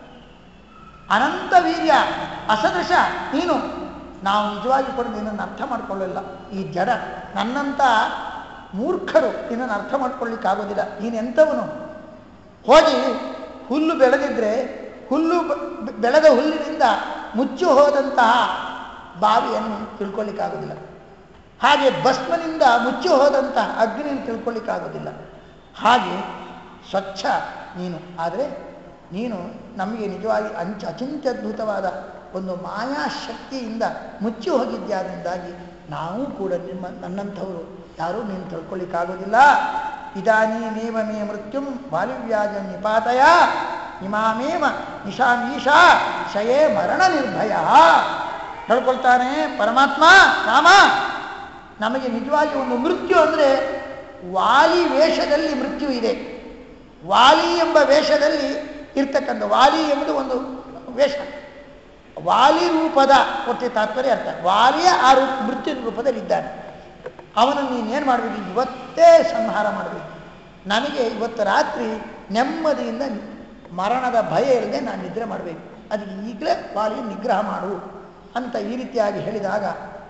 ಅನಂತ ವೀರ್ಯ ಅಸದೃಶ ನೀನು ನಾವು ನಿಜವಾಗಿ ಕೂಡ ನಿನ್ನನ್ನು ಅರ್ಥ ಮಾಡ್ಕೊಳ್ಳಿಲ್ಲ ಈ ಜಡ ನನ್ನಂಥ ಮೂರ್ಖರು ನಿನ್ನನ್ನು ಅರ್ಥ ಮಾಡ್ಕೊಳ್ಳಿಕ್ಕಾಗೋದಿಲ್ಲ ನೀನು ಎಂಥವನು ಹೋಗಿ ಹುಲ್ಲು ಬೆಳೆದಿದ್ರೆ ಹುಲ್ಲು ಬೆ- ಬೆಳೆದ ಹುಲ್ಲಿನಿಂದ ಮುಚ್ಚಿ ಹೋದಂತಹ ಬಾವಿಯನ್ನು ತಿಳ್ಕೊಳ್ಳಿಕ್ಕಾಗೋದಿಲ್ಲ ಹಾಗೆ ಭಸ್ಮನಿಂದ ಮುಚ್ಚಿ ಹೋದಂತಹ ಅಗ್ನಿಯನ್ನು ತಿಳ್ಕೊಳ್ಳಿಕ್ಕಾಗೋದಿಲ್ಲ ಹಾಗೆ ಸ್ವಚ್ಛ ನೀನು ಆದರೆ ನೀನು ನಮಗೆ ನಿಜವಾಗಿ ಅಂಚ ಅಚಿಂತ್ಯದ್ಭುತವಾದ ಒಂದು ಮಾಯಾಶಕ್ತಿಯಿಂದ ಮುಚ್ಚಿ ಹೋಗಿದ್ದಾದ್ರಿಂದಾಗಿ ನಾವು ಕೂಡ ನಿಮ್ಮ ನನ್ನಂಥವರು ಯಾರೂ ನೀನು ತಿಳ್ಕೊಳ್ಳಿಕ್ಕಾಗೋದಿಲ್ಲ ಇದಾನಿ ನೇವ ಮೇ ಮೃತ್ಯುಂ ವಾಲಿವ್ಯಾಜ ನಿಪಾತಯ ಇಮಾಮೇವ ನಿಶಾಮೀಶಾ ಶಯೇ ಮರಣ ನಿರ್ಭಯ ಹೇಳ್ಕೊಳ್ತಾನೆ ಪರಮಾತ್ಮ ರಾಮ ನಮಗೆ ನಿಜವಾಗಿ ಒಂದು ಮೃತ್ಯು ಅಂದರೆ ವಾಲಿ ವೇಷದಲ್ಲಿ ಮೃತ್ಯು ಇದೆ ವಾಲಿ ಎಂಬ ವೇಷದಲ್ಲಿ ಇರ್ತಕ್ಕಂಥ ವಾಲಿ ಎಂಬುದು ಒಂದು ವೇಷ ವಾಲಿ ರೂಪದ ಒಟ್ಟು ತಾತ್ಪರ್ಯ ಅರ್ಥ ವಾಲಿಯ ಆ ರೂಪ ಮೃತ್ಯು ರೂಪದಲ್ಲಿದ್ದಾನೆ ಅವನನ್ನು ನೀನೇನು ಮಾಡಬೇಕು ಇವತ್ತೇ ಸಂಹಾರ ಮಾಡಬೇಕು ನನಗೆ ಇವತ್ತು ರಾತ್ರಿ ನೆಮ್ಮದಿಯಿಂದ ಮರಣದ ಭಯ ಇಲ್ಲದೆ ನಾನು ನಿದ್ರೆ ಮಾಡಬೇಕು ಅದಕ್ಕೆ ಈಗಲೇ ವಾಲಿ ನಿಗ್ರಹ ಮಾಡು ಅಂತ ಈ ರೀತಿಯಾಗಿ ಹೇಳಿದಾಗ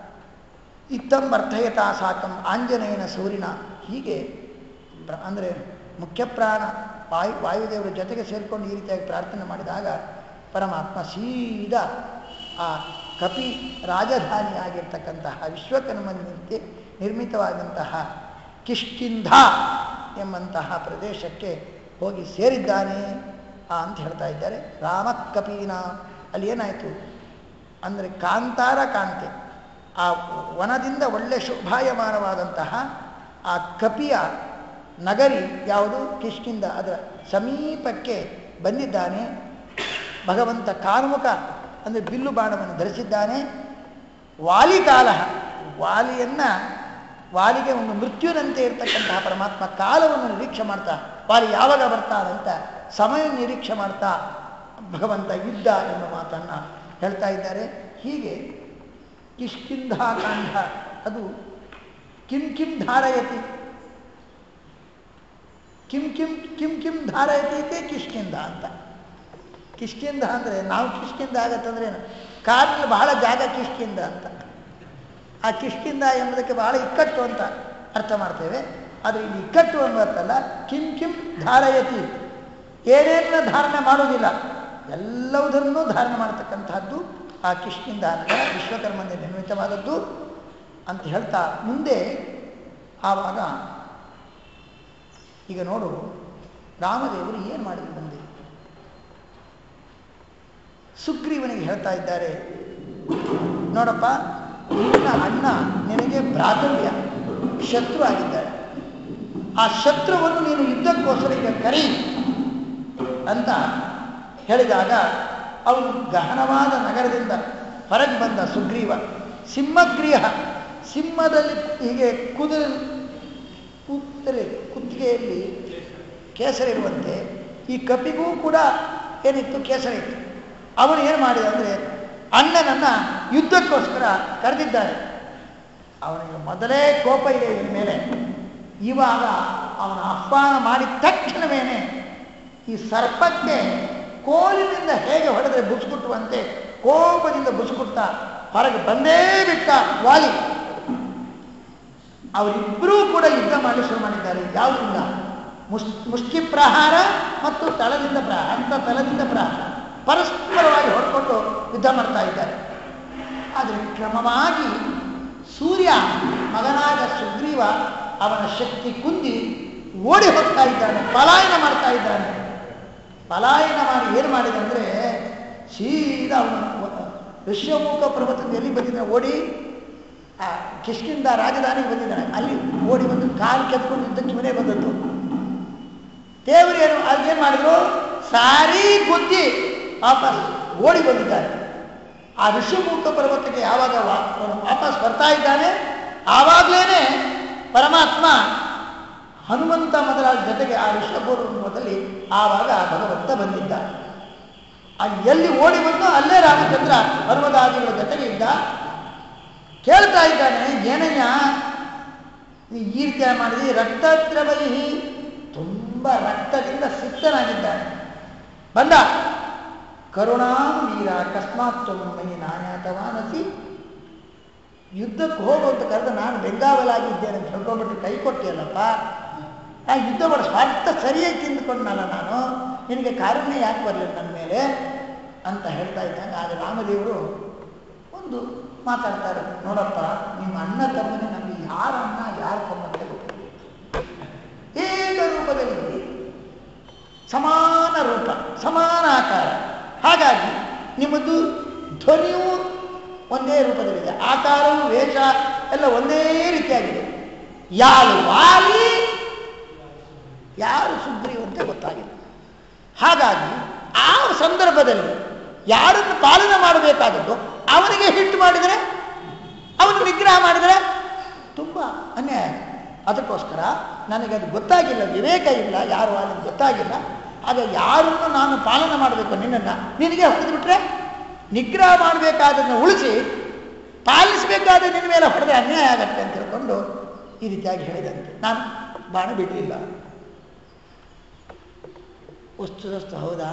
ಇತ್ತಂ ಅರ್ಥಯತಾ ಸಾಕಂ ಆಂಜನೇಯನ ಸೂರಿನ ಹೀಗೆ ಪ್ರ- ಅಂದರೆ ಮುಖ್ಯ ಪ್ರಾಣ ವಾಯು ವಾಯುದೇವರ ಜೊತೆಗೆ ಸೇರಿಕೊಂಡು ಈ ರೀತಿಯಾಗಿ ಪ್ರಾರ್ಥನೆ ಮಾಡಿದಾಗ ಪರಮಾತ್ಮ ಸೀದಾ ಆ ಕಪಿ ರಾಜಧಾನಿಯಾಗಿರ್ತಕ್ಕಂತಹ ವಿಶ್ವಕರ್ಮನಿಂದ ನಿರ್ಮಿತವಾದಂತಹ ಕಿಷ್ಕಿಂಧ ಎಂಬಂತಹ ಪ್ರದೇಶಕ್ಕೆ ಹೋಗಿ ಸೇರಿದ್ದಾನೆ ಆ ಅಂತ ಹೇಳ್ತಾ ಇದ್ದಾರೆ ರಾಮ ಕಪೀನ ಅಲ್ಲಿ ಏನಾಯಿತು ಅಂದರೆ ಕಾಂತಾರ ಕಾಂತೆ ಆ ವನದಿಂದ ಒಳ್ಳೆ ಶೋಭಾಯಮಾನವಾದಂತಹ ಆ ಕಪಿಯ ನಗರಿ ಯಾವುದು ಕಿಷ್ಕಿಂದ ಅದರ ಸಮೀಪಕ್ಕೆ ಬಂದಿದ್ದಾನೆ ಭಗವಂತ ಕಾರುಮುಖ ಅಂದರೆ ಬಿಲ್ಲು ಬಾಣವನ್ನು ಧರಿಸಿದ್ದಾನೆ ವಾಲಿಕಾಲ ವಾಲಿಯನ್ನ ವಾಲಿಗೆ ಒಂದು ಮೃತ್ಯುನಂತೆ ಇರತಕ್ಕಂತಹ ಪರಮಾತ್ಮ ಕಾಲವನ್ನು ನಿರೀಕ್ಷೆ ಮಾಡ್ತಾ ವಾಲಿ ಯಾವಾಗ ಬರ್ತಾರಂತ ಸಮಯ ನಿರೀಕ್ಷೆ ಮಾಡ್ತಾ ಭಗವಂತ ಇದ್ದ ಎಂಬ ಮಾತನ್ನ ಹೇಳ್ತಾ ಇದ್ದಾರೆ ಹೀಗೆ ಕಿಷ್ಕಿಂಧಾಕಾಂಡ ಅದು ಕಿಂ ಕಿಂ ಧಾರಯತಿ ಕಿಂ ಕಿಂ ಕಿಂ ಕಿಂ ಧಾರಯತಿ ಇತಿ ಕಿಷ್ಕಿಂಧ ಅಂತ ಕಿಷ್ಕಿಂಧ ಅಂದರೆ ನಾವು ಕಿಷ್ಕಿಂದ ಆಗತ್ತಂದ್ರೆ ಏನು ಕಾರಿನಲ್ಲಿ ಬಹಳ ಜಾಗ ಕಿಷ್ಕಿಂದ ಅಂತ ಆ ಕಿಷ್ಕಿಂದ ಎಂಬುದಕ್ಕೆ ಬಹಳ ಇಕ್ಕಟ್ಟು ಅಂತ ಅರ್ಥ ಮಾಡ್ತೇವೆ ಆದರೆ ಇಲ್ಲಿ ಇಕ್ಕಟ್ಟು ಅನ್ನುವತ್ತಲ್ಲ ಕಿಂ ಕಿಂ ಧಾರಯತಿ ಏನೇನ ಧಾರಣೆ ಮಾಡೋದಿಲ್ಲ ಎಲ್ಲವುದನ್ನೂ ಧಾರಣೆ ಮಾಡತಕ್ಕಂತಹದ್ದು ಆ ಕಿಷ್ಕಿಂದ ಅಂದರೆ ವಿಶ್ವಕರ್ಮನಿಂದ ನಿರ್ಮಿತವಾದದ್ದು ಅಂತ ಹೇಳ್ತಾ ಮುಂದೆ ಆವಾಗ ಈಗ ನೋಡು ರಾಮದೇವರು ಏನು ಮಾಡಿದ್ರು ಮುಂದೆ ಸುಗ್ರೀವನಿಗೆ ಹೇಳ್ತಾ ಇದ್ದಾರೆ ನೋಡಪ್ಪ ನಿನ್ನ ಅಣ್ಣ ನಿನಗೆ ಭ್ರಾತೃವ್ಯ ಶತ್ರು ಆಗಿದ್ದಾಳೆ ಆ ಶತ್ರುವನ್ನು ನೀನು ಯುದ್ಧಕ್ಕೋಸ್ಕರ ಈಗ ಕರಿ ಅಂತ ಹೇಳಿದಾಗ ಅವನು ಗಹನವಾದ ನಗರದಿಂದ ಹೊರಗೆ ಬಂದ ಸುಗ್ರೀವ ಸಿಂಹಗ್ರೀಹ ಸಿಂಹದಲ್ಲಿ ಹೀಗೆ ಕುದ ಕೂತರೆ ಕುತ್ತಿಗೆಯಲ್ಲಿ ಕೇಸರಿ ಇರುವಂತೆ ಈ ಕಪಿಗೂ ಕೂಡ ಏನಿತ್ತು ಕೇಸರಿ ಇತ್ತು ಅವನು ಏನು ಮಾಡಿದ ಅಂದರೆ ಅಣ್ಣನನ್ನ ಯುದ್ಧಕ್ಕೋಸ್ಕರ ಕರೆದಿದ್ದಾನೆ ಅವನಿಗೆ ಮೊದಲೇ ಕೋಪ ಇದೆ ಇವನ ಮೇಲೆ ಇವಾಗ ಅವನ ಆಹ್ವಾನ ಮಾಡಿದ ತಕ್ಷಣವೇನೆ ಈ ಸರ್ಪಕ್ಕೆ ಕೋಲಿನಿಂದ ಹೇಗೆ ಹೊಡೆದ್ರೆ ಬುಸ್ಕುಟ್ಟುವಂತೆ ಕೋಪದಿಂದ ಬುಸ್ಕುಟ್ಟ ಹೊರಗೆ ಬಂದೇ ಬಿಟ್ಟ ವಾಲಿ ಅವರಿಬ್ಬರೂ ಕೂಡ ಯುದ್ಧ ಮಾಡಿ ಶುರು ಮಾಡಿದ್ದಾರೆ ಯಾವುದಿಲ್ಲ ಮುಸ್ ಮುಷ್ಟಿ ಪ್ರಹಾರ ಮತ್ತು ತಳದಿಂದ ಪ್ರಹಾರ ಅಂತ ತಳದಿಂದ ಪ್ರಹಾರ ಪರಸ್ಪರವಾಗಿ ಹೊಡ್ಕೊಂಡು ಯುದ್ಧ ಮಾಡ್ತಾ ಇದ್ದಾರೆ ಆದರೆ ಕ್ರಮವಾಗಿ ಸೂರ್ಯ ಮಗನಾದ ಸುಗ್ರೀವ ಅವನ ಶಕ್ತಿ ಕುಂದಿ ಓಡಿ ಹೋಗ್ತಾ ಇದ್ದಾನೆ ಪಲಾಯನ ಮಾಡ್ತಾ ಇದ್ದಾನೆ ಪಲಾಯನ ಮಾಡಿ ಏನು ಮಾಡಿದೆ ಅಂದರೆ ಸೀದಾ ಅವನು ಋಷ್ಯಮುಖ ಪರ್ವತದ ಎಲ್ಲಿ ಬಂದಿದ್ದಾನೆ ಓಡಿ ಆ ಕಿಷ್ಕಿಂದ ರಾಜಧಾನಿಗೆ ಬಂದಿದ್ದಾನೆ ಅಲ್ಲಿ ಓಡಿ ಬಂದು ಕಾಲು ಕೆತ್ಕೊಂಡು ಯುದ್ಧಕ್ಕೆ ಮನೆ ಬಂದದ್ದು ದೇವರು ಏನು ಅದೇನು ಮಾಡಿದ್ರು ಸಾರಿ ಗುದ್ದಿ ವಾಪಸ್ ಓಡಿ ಬಂದಿದ್ದಾರೆ ಆ ಋಷಿಮೂಕ ಪರ್ವತಕ್ಕೆ ಯಾವಾಗ ವಾ- ಅವನು ವಾಪಸ್ ಬರ್ತಾ ಇದ್ದಾನೆ ಆವಾಗಲೇ ಪರಮಾತ್ಮ ಹನುಮಂತ ಮೊದಲಾದ ಜೊತೆಗೆ ಆ ಋಷಭೂರ್ವದಲ್ಲಿ ಆವಾಗ ಭಗವಂತ ಬಂದಿದ್ದ ಆ ಎಲ್ಲಿ ಓಡಿ ಬಂದು ಅಲ್ಲೇ ರಾಮಚಂದ್ರ ಪರ್ವತಾದಿಗಳ ಜೊತೆಗೆ ಇದ್ದ ಕೇಳ್ತಾ ಇದ್ದಾನೆ ಏನಯ್ಯ ನೀ ಈ ರೀತಿ ಮಾಡಿದಿ ರಕ್ತದ್ರವೈಹಿ ತುಂಬ ರಕ್ತದಿಂದ ಸಿಕ್ತನಾಗಿದ್ದಾನೆ ಬಂದ ಕರುಣಾಂ ವೀರ ಅಕಸ್ಮಾತ್ ಮೈ ನಾಣ್ಯಾತವಾನಸಿ ಯುದ್ಧಕ್ಕೆ ಹೋಗು ಅಂತ ಕರೆದು ನಾನು ಬೆಂಗಾವಲಾಗಿದ್ದೇನೆ ಅಂತ ಹೇಳ್ಕೊಂಡ್ಬಿಟ್ಟು ಕೈ ಕೊಟ್ಟಿಯಲ್ಲಪ್ಪ ಆ ಯುದ್ಧ ಮಾಡ ಸ್ವಾರ್ಥ ಸರಿಯಾಗಿ ತಿಂದುಕೊಂಡನಲ್ಲ ನಾನು ನಿನಗೆ ಕಾರುಣ್ಯ ಯಾಕೆ ಬರಲಿಲ್ಲ ನನ್ನ ಮೇಲೆ ಅಂತ ಹೇಳ್ತಾ ಇದ್ದಾಗ ಆಗ ರಾಮದೇವರು ಒಂದು ಮಾತಾಡ್ತಾರೆ ನೋಡಪ್ಪ ನಿಮ್ಮ ಅಣ್ಣ ತಮ್ಮನೇ ನಮಗೆ ಯಾರ ಅಣ್ಣ ಯಾರ ತಮ್ಮ ಅಂತ ಗೊತ್ತಿಲ್ಲ ಏಕ ರೂಪದಲ್ಲಿ ಸಮಾನ ರೂಪ ಸಮಾನ ಆಕಾರ ಹಾಗಾಗಿ ನಿಮ್ಮದು ಧ್ವನಿಯೂ ಒಂದೇ ರೂಪದಲ್ಲಿದೆ ಆಕಾರವು ವೇಷ ಎಲ್ಲ ಒಂದೇ ರೀತಿಯಾಗಿದೆ ಯಾರು ವಾಲಿ ಯಾರು ಸುಗ್ರೀವ್ ಅಂತ ಗೊತ್ತಾಗಿಲ್ಲ ಹಾಗಾಗಿ ಆ ಸಂದರ್ಭದಲ್ಲಿ ಯಾರನ್ನು ಪಾಲನೆ ಮಾಡಬೇಕಾದದ್ದು ಅವನಿಗೆ ಹಿಟ್ಟು ಮಾಡಿದರೆ ಅವನು ನಿಗ್ರಹ ಮಾಡಿದರೆ ತುಂಬ ಅನ್ಯಾಯ ಅದಕ್ಕೋಸ್ಕರ ನನಗೆ ಅದು ಗೊತ್ತಾಗಿಲ್ಲ ವಿವೇಕ ಇಲ್ಲ ಯಾರು ಅಲ್ಲಿ ಗೊತ್ತಾಗಿಲ್ಲ ಆಗ ಯಾರನ್ನು ನಾನು ಪಾಲನೆ ಮಾಡಬೇಕು ನಿನ್ನನ್ನು ನಿನಗೆ ಹೊಡೆದು ಬಿಟ್ರೆ ನಿಗ್ರಹ ಮಾಡಬೇಕಾದನ್ನು ಉಳಿಸಿ ಪಾಲಿಸಬೇಕಾದ ನಿನ್ನ ಮೇಲೆ ಹೊಡೆದ್ರೆ ಅನ್ಯಾಯ ಆಗತ್ತೆ ಅಂತ ಹೇಳ್ಕೊಂಡು ಈ ರೀತಿಯಾಗಿ ಹೇಳಿದಂತೆ ನಾನು ಬಾಣ ಬಿಡಲಿಲ್ಲ ವಸ್ತುದಸ್ತು ಹೌದಾ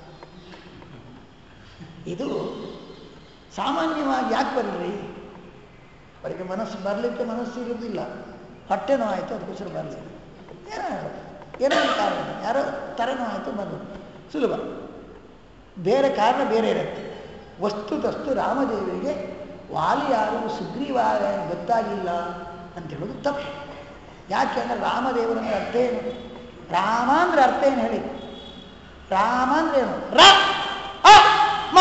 ಇದು ಸಾಮಾನ್ಯವಾಗಿ ಯಾಕೆ ಬರಲಿ ಅವರಿಗೆ ಮನಸ್ಸು ಬರಲಿಕ್ಕೆ ಮನಸ್ಸು ಇರುವುದಿಲ್ಲ ಹೊಟ್ಟೆ ನೋವಾಯಿತು ಅದಕ್ಕೋಸ್ಕರ ಬರಲಿ ಏನೋ ಏನೋ ಒಂದು ಕಾರಣ ಯಾರೋ ತಲೆನೋವಾಯಿತು ಬಂದು ಸುಲಭ ಬೇರೆ ಕಾರಣ ಬೇರೆ ಇರುತ್ತೆ ವಸ್ತುತಸ್ತು ರಾಮದೇವರಿಗೆ ವಾಲಿ ಯಾರು ಸುಗ್ರೀವ ಯಾರು ಗೊತ್ತಾಗಿಲ್ಲ ಅಂತ ಹೇಳೋದು ತಪ್ಪು ಯಾಕೆ ಅಂದರೆ ರಾಮದೇವರಂದ್ರೆ ಅರ್ಥ ಏನು ರಾಮ ಅಂದ್ರೆ ಅರ್ಥ ಏನು ಹೇಳಿ ರಾಮ ಅಂದ್ರೆ ಏನು ರ ಅ ಮ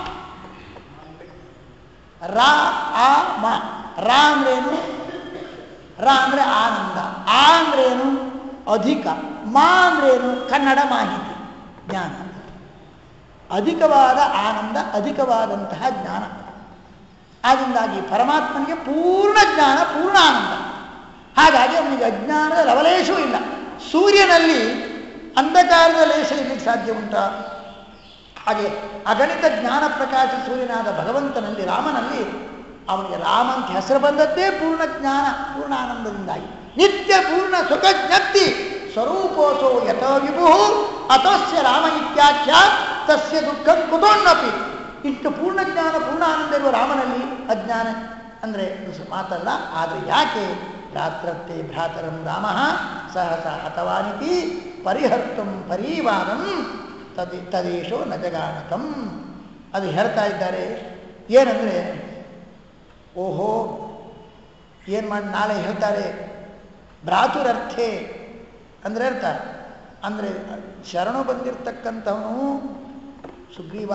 ರ ಆ ಮ ರ ಅಂದ್ರೇನು ರ ಅಂದ್ರೆ ಆನಂದ ಆ ಅಂದ್ರೇನು ಅಧಿಕ ಮಾ ಅಂದ್ರೇನು ಕನ್ನಡ ಮಾಹಿತಿ ಜ್ಞಾನ ಅಧಿಕವಾದ ಆನಂದ ಅಧಿಕವಾದಂತಹ ಜ್ಞಾನ ಆದ್ದರಿಂದಾಗಿ ಪರಮಾತ್ಮನಿಗೆ ಪೂರ್ಣ ಜ್ಞಾನ ಪೂರ್ಣ ಆನಂದ ಹಾಗಾಗಿ ಅವನಿಗೆ ಅಜ್ಞಾನದ ಲವಲೇಶವೂ ಇಲ್ಲ ಸೂರ್ಯನಲ್ಲಿ ಅಂಧಕಾರದ ಲೇಷ ಇರಲಿಕ್ಕೆ ಸಾಧ್ಯ ಉಂಟಾ ಹಾಗೆ ಅಗಣಿತ ಜ್ಞಾನ ಪ್ರಕಾಶ ಸೂರ್ಯನಾದ ಭಗವಂತನಲ್ಲಿ ರಾಮನಲ್ಲಿ ಅವನಿಗೆ ರಾಮ ಅಂತ ಹೆಸರು ಬಂದದ್ದೇ ಪೂರ್ಣ ಜ್ಞಾನ ಪೂರ್ಣ ಆನಂದದಿಂದಾಗಿ ನಿತ್ಯ ಪೂರ್ಣ ಸುಖ ಜ್ಞಪ್ತಿ ಸ್ವರೂಪೋಸೋ ಯಥೋ ವಿಭು ಅತಸ್ಯ ರಾಮ ಇತ್ಯಾಖ್ಯ ತಸ್ಯ ದುಃಖಂ ಕುತೋನ್ನಪಿ ಇಷ್ಟು ಪೂರ್ಣ ಜ್ಞಾನ ಪೂರ್ಣ ಆನಂದ ಇರುವ ರಾಮನಲ್ಲಿ ಅಜ್ಞಾನ ಅಂದರೆ ಮಾತಲ್ಲ ಆದರೆ ಯಾಕೆ ಭ್ರಾತೃತ್ವೇ ಭ್ರಾತರಂ ರಾಮ ಸಹಸ ಹತವಾನಿತಿ ಪರಿಹರ್ತಂ ಪರೀವಾರಂ ತದಿ ತದೇಶೋ ನ ಜಗಾನಕಂ ಅದು ಹೇಳ್ತಾ ಇದ್ದಾರೆ ಏನಂದರೆ ಓಹೋ ಏನು ಮಾಡಿ ನಾಳೆ ಹೇಳ್ತಾರೆ ಭ್ರಾತುರರ್ಥೆ ಅಂದರೆ ಅರ್ಥ ಅಂದರೆ ಶರಣು ಬಂದಿರತಕ್ಕಂಥವನು ಸುಗ್ರೀವ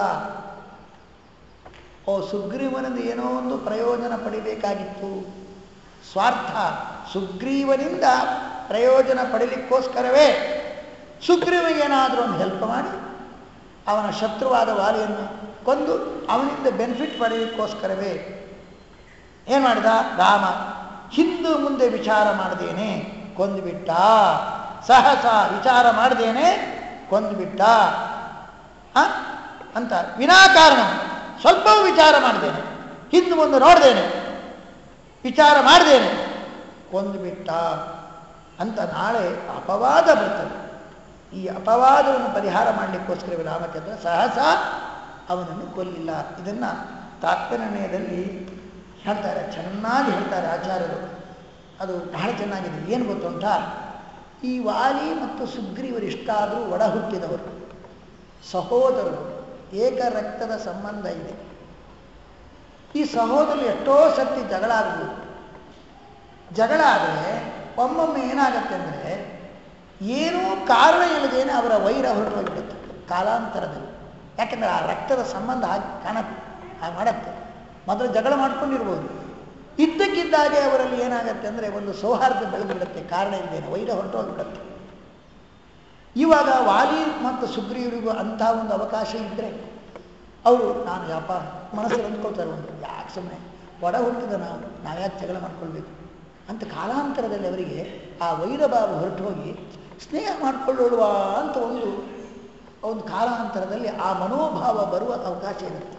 ಓ ಸುಗ್ರೀವನಿಂದ ಏನೋ ಒಂದು ಪ್ರಯೋಜನ ಪಡಿಬೇಕಾಗಿತ್ತು ಸ್ವಾರ್ಥ ಸುಗ್ರೀವನಿಂದ ಪ್ರಯೋಜನ ಪಡಿಲಿಕ್ಕೋಸ್ಕರವೇ ಸುಗ್ರೀವನಿಗೇನಾದರೂ ಒಂದು ಹೆಲ್ಪ್ ಮಾಡಿ ಅವನ ಶತ್ರುವಾದ ವಾಲಿಯನ್ನು ಕೊಂದು ಅವನಿಂದ ಬೆನಿಫಿಟ್ ಪಡೆಯಲಿಕ್ಕೋಸ್ಕರವೇ ಏನು ಮಾಡಿದ ರಾಮ ಹಿಂದು ಮುಂದೆ ವಿಚಾರ ಮಾಡ್ದೇನೆ ಕೊಂದುಬಿಟ್ಟ ಸಹಸ ವಿಚಾರ ಮಾಡ್ದೇನೆ ಕೊಂದುಬಿಟ್ಟ ಆ? ಅಂತ ವಿನಾಕಾರಣ ಸ್ವಲ್ಪವೂ ವಿಚಾರ ಮಾಡ್ದೇನೆ ಹಿಂದೆ ಮುಂದೆ ನೋಡ್ದೇನೆ ವಿಚಾರ ಮಾಡ್ದೇನೆ ಕೊಂದುಬಿಟ್ಟ ಅಂತ ನಾಳೆ ಅಪವಾದ ಬರ್ತದೆ ಈ ಅಪವಾದವನ್ನು ಪರಿಹಾರ ಮಾಡಲಿಕ್ಕೋಸ್ಕರವೇ ರಾಮಚಂದ್ರ ಸಹಸ ಅವನನ್ನು ಕೊಲ್ಲಿಲ್ಲ ಇದನ್ನ ತಾತ್ಪರ್ಯದಲ್ಲಿ ಹೇಳ್ತಾರೆ ಚೆನ್ನಾಗಿ ಹೇಳ್ತಾರೆ ಆಚಾರ್ಯರು ಅದು ಬಹಳ ಚೆನ್ನಾಗಿದೆ ಏನು ಗೊತ್ತುಂಟ ಈ ವಾಲಿ ಮತ್ತು ಸುಗ್ರೀವರು ಇಷ್ಟಾದರೂ ಒಡ ಹುಟ್ಟಿದವರು ಸಹೋದರರು ಏಕ ರಕ್ತದ ಸಂಬಂಧ ಇದೆ ಈ ಸಹೋದರರು ಎಷ್ಟೋ ಸರ್ತಿ ಜಗಳ ಆಗ್ಬೋದು ಜಗಳ ಆದರೆ ಒಮ್ಮೊಮ್ಮೆ ಏನಾಗತ್ತೆ ಅಂದರೆ ಏನೂ ಕಾರಣ ಇಲ್ಲದೇನೆ ಅವರ ವೈರ ಹೊರಟೋಗ್ಬಿಡುತ್ತೆ ಕಾಲಾಂತರದಲ್ಲಿ ಯಾಕೆಂದರೆ ಆ ರಕ್ತದ ಸಂಬಂಧ ಹಾಗೆ ಕಾಣತ್ತೆ ಹಾಗೆ ಮಾಡತ್ತೆ ಮೊದಲು ಜಗಳ ಮಾಡ್ಕೊಂಡಿರ್ಬೋದು ಇದ್ದಕ್ಕಿದ್ದಾಗೆ ಅವರಲ್ಲಿ ಏನಾಗತ್ತೆ ಅಂದರೆ ಒಂದು ಸೌಹಾರ್ದ ಬೆಳೆದುಬಿಡುತ್ತೆ ಕಾರಣ ಇಲ್ಲದೇನೆ ವೈರ ಹೊರಟೋಗ್ಬಿಡುತ್ತೆ ಇವಾಗ ವಾಲಿ ಮತ್ತು ಸುಗ್ರೀವರಿಗೂ ಅಂಥ ಒಂದು ಅವಕಾಶ ಇದ್ದರೆ ಅವರು ನಾನು ಯಾಪ ಮನಸ್ಸಲ್ಲಿ ಅಂದ್ಕೊಳ್ತಾರೆ ಒಂದು ಯಾಕೆ ಸುಮ್ಮನೆ ಒಡ ಹುಟ್ಟಿದ ನಾವು ನಾವ್ಯಾಕೆ ಜಗಳ ಮಾಡ್ಕೊಳ್ಬೇಕು ಅಂತ ಕಾಲಾಂತರದಲ್ಲಿ ಅವರಿಗೆ ಆ ವೈರಭಾವ ಹೊರಟು ಹೋಗಿ ಸ್ನೇಹ ಮಾಡಿಕೊಳ್ಳುವ ಅಂತ ಒಂದು ಒಂದು ಕಾಲಾಂತರದಲ್ಲಿ ಆ ಮನೋಭಾವ ಬರುವ ಅವಕಾಶ ಇರುತ್ತೆ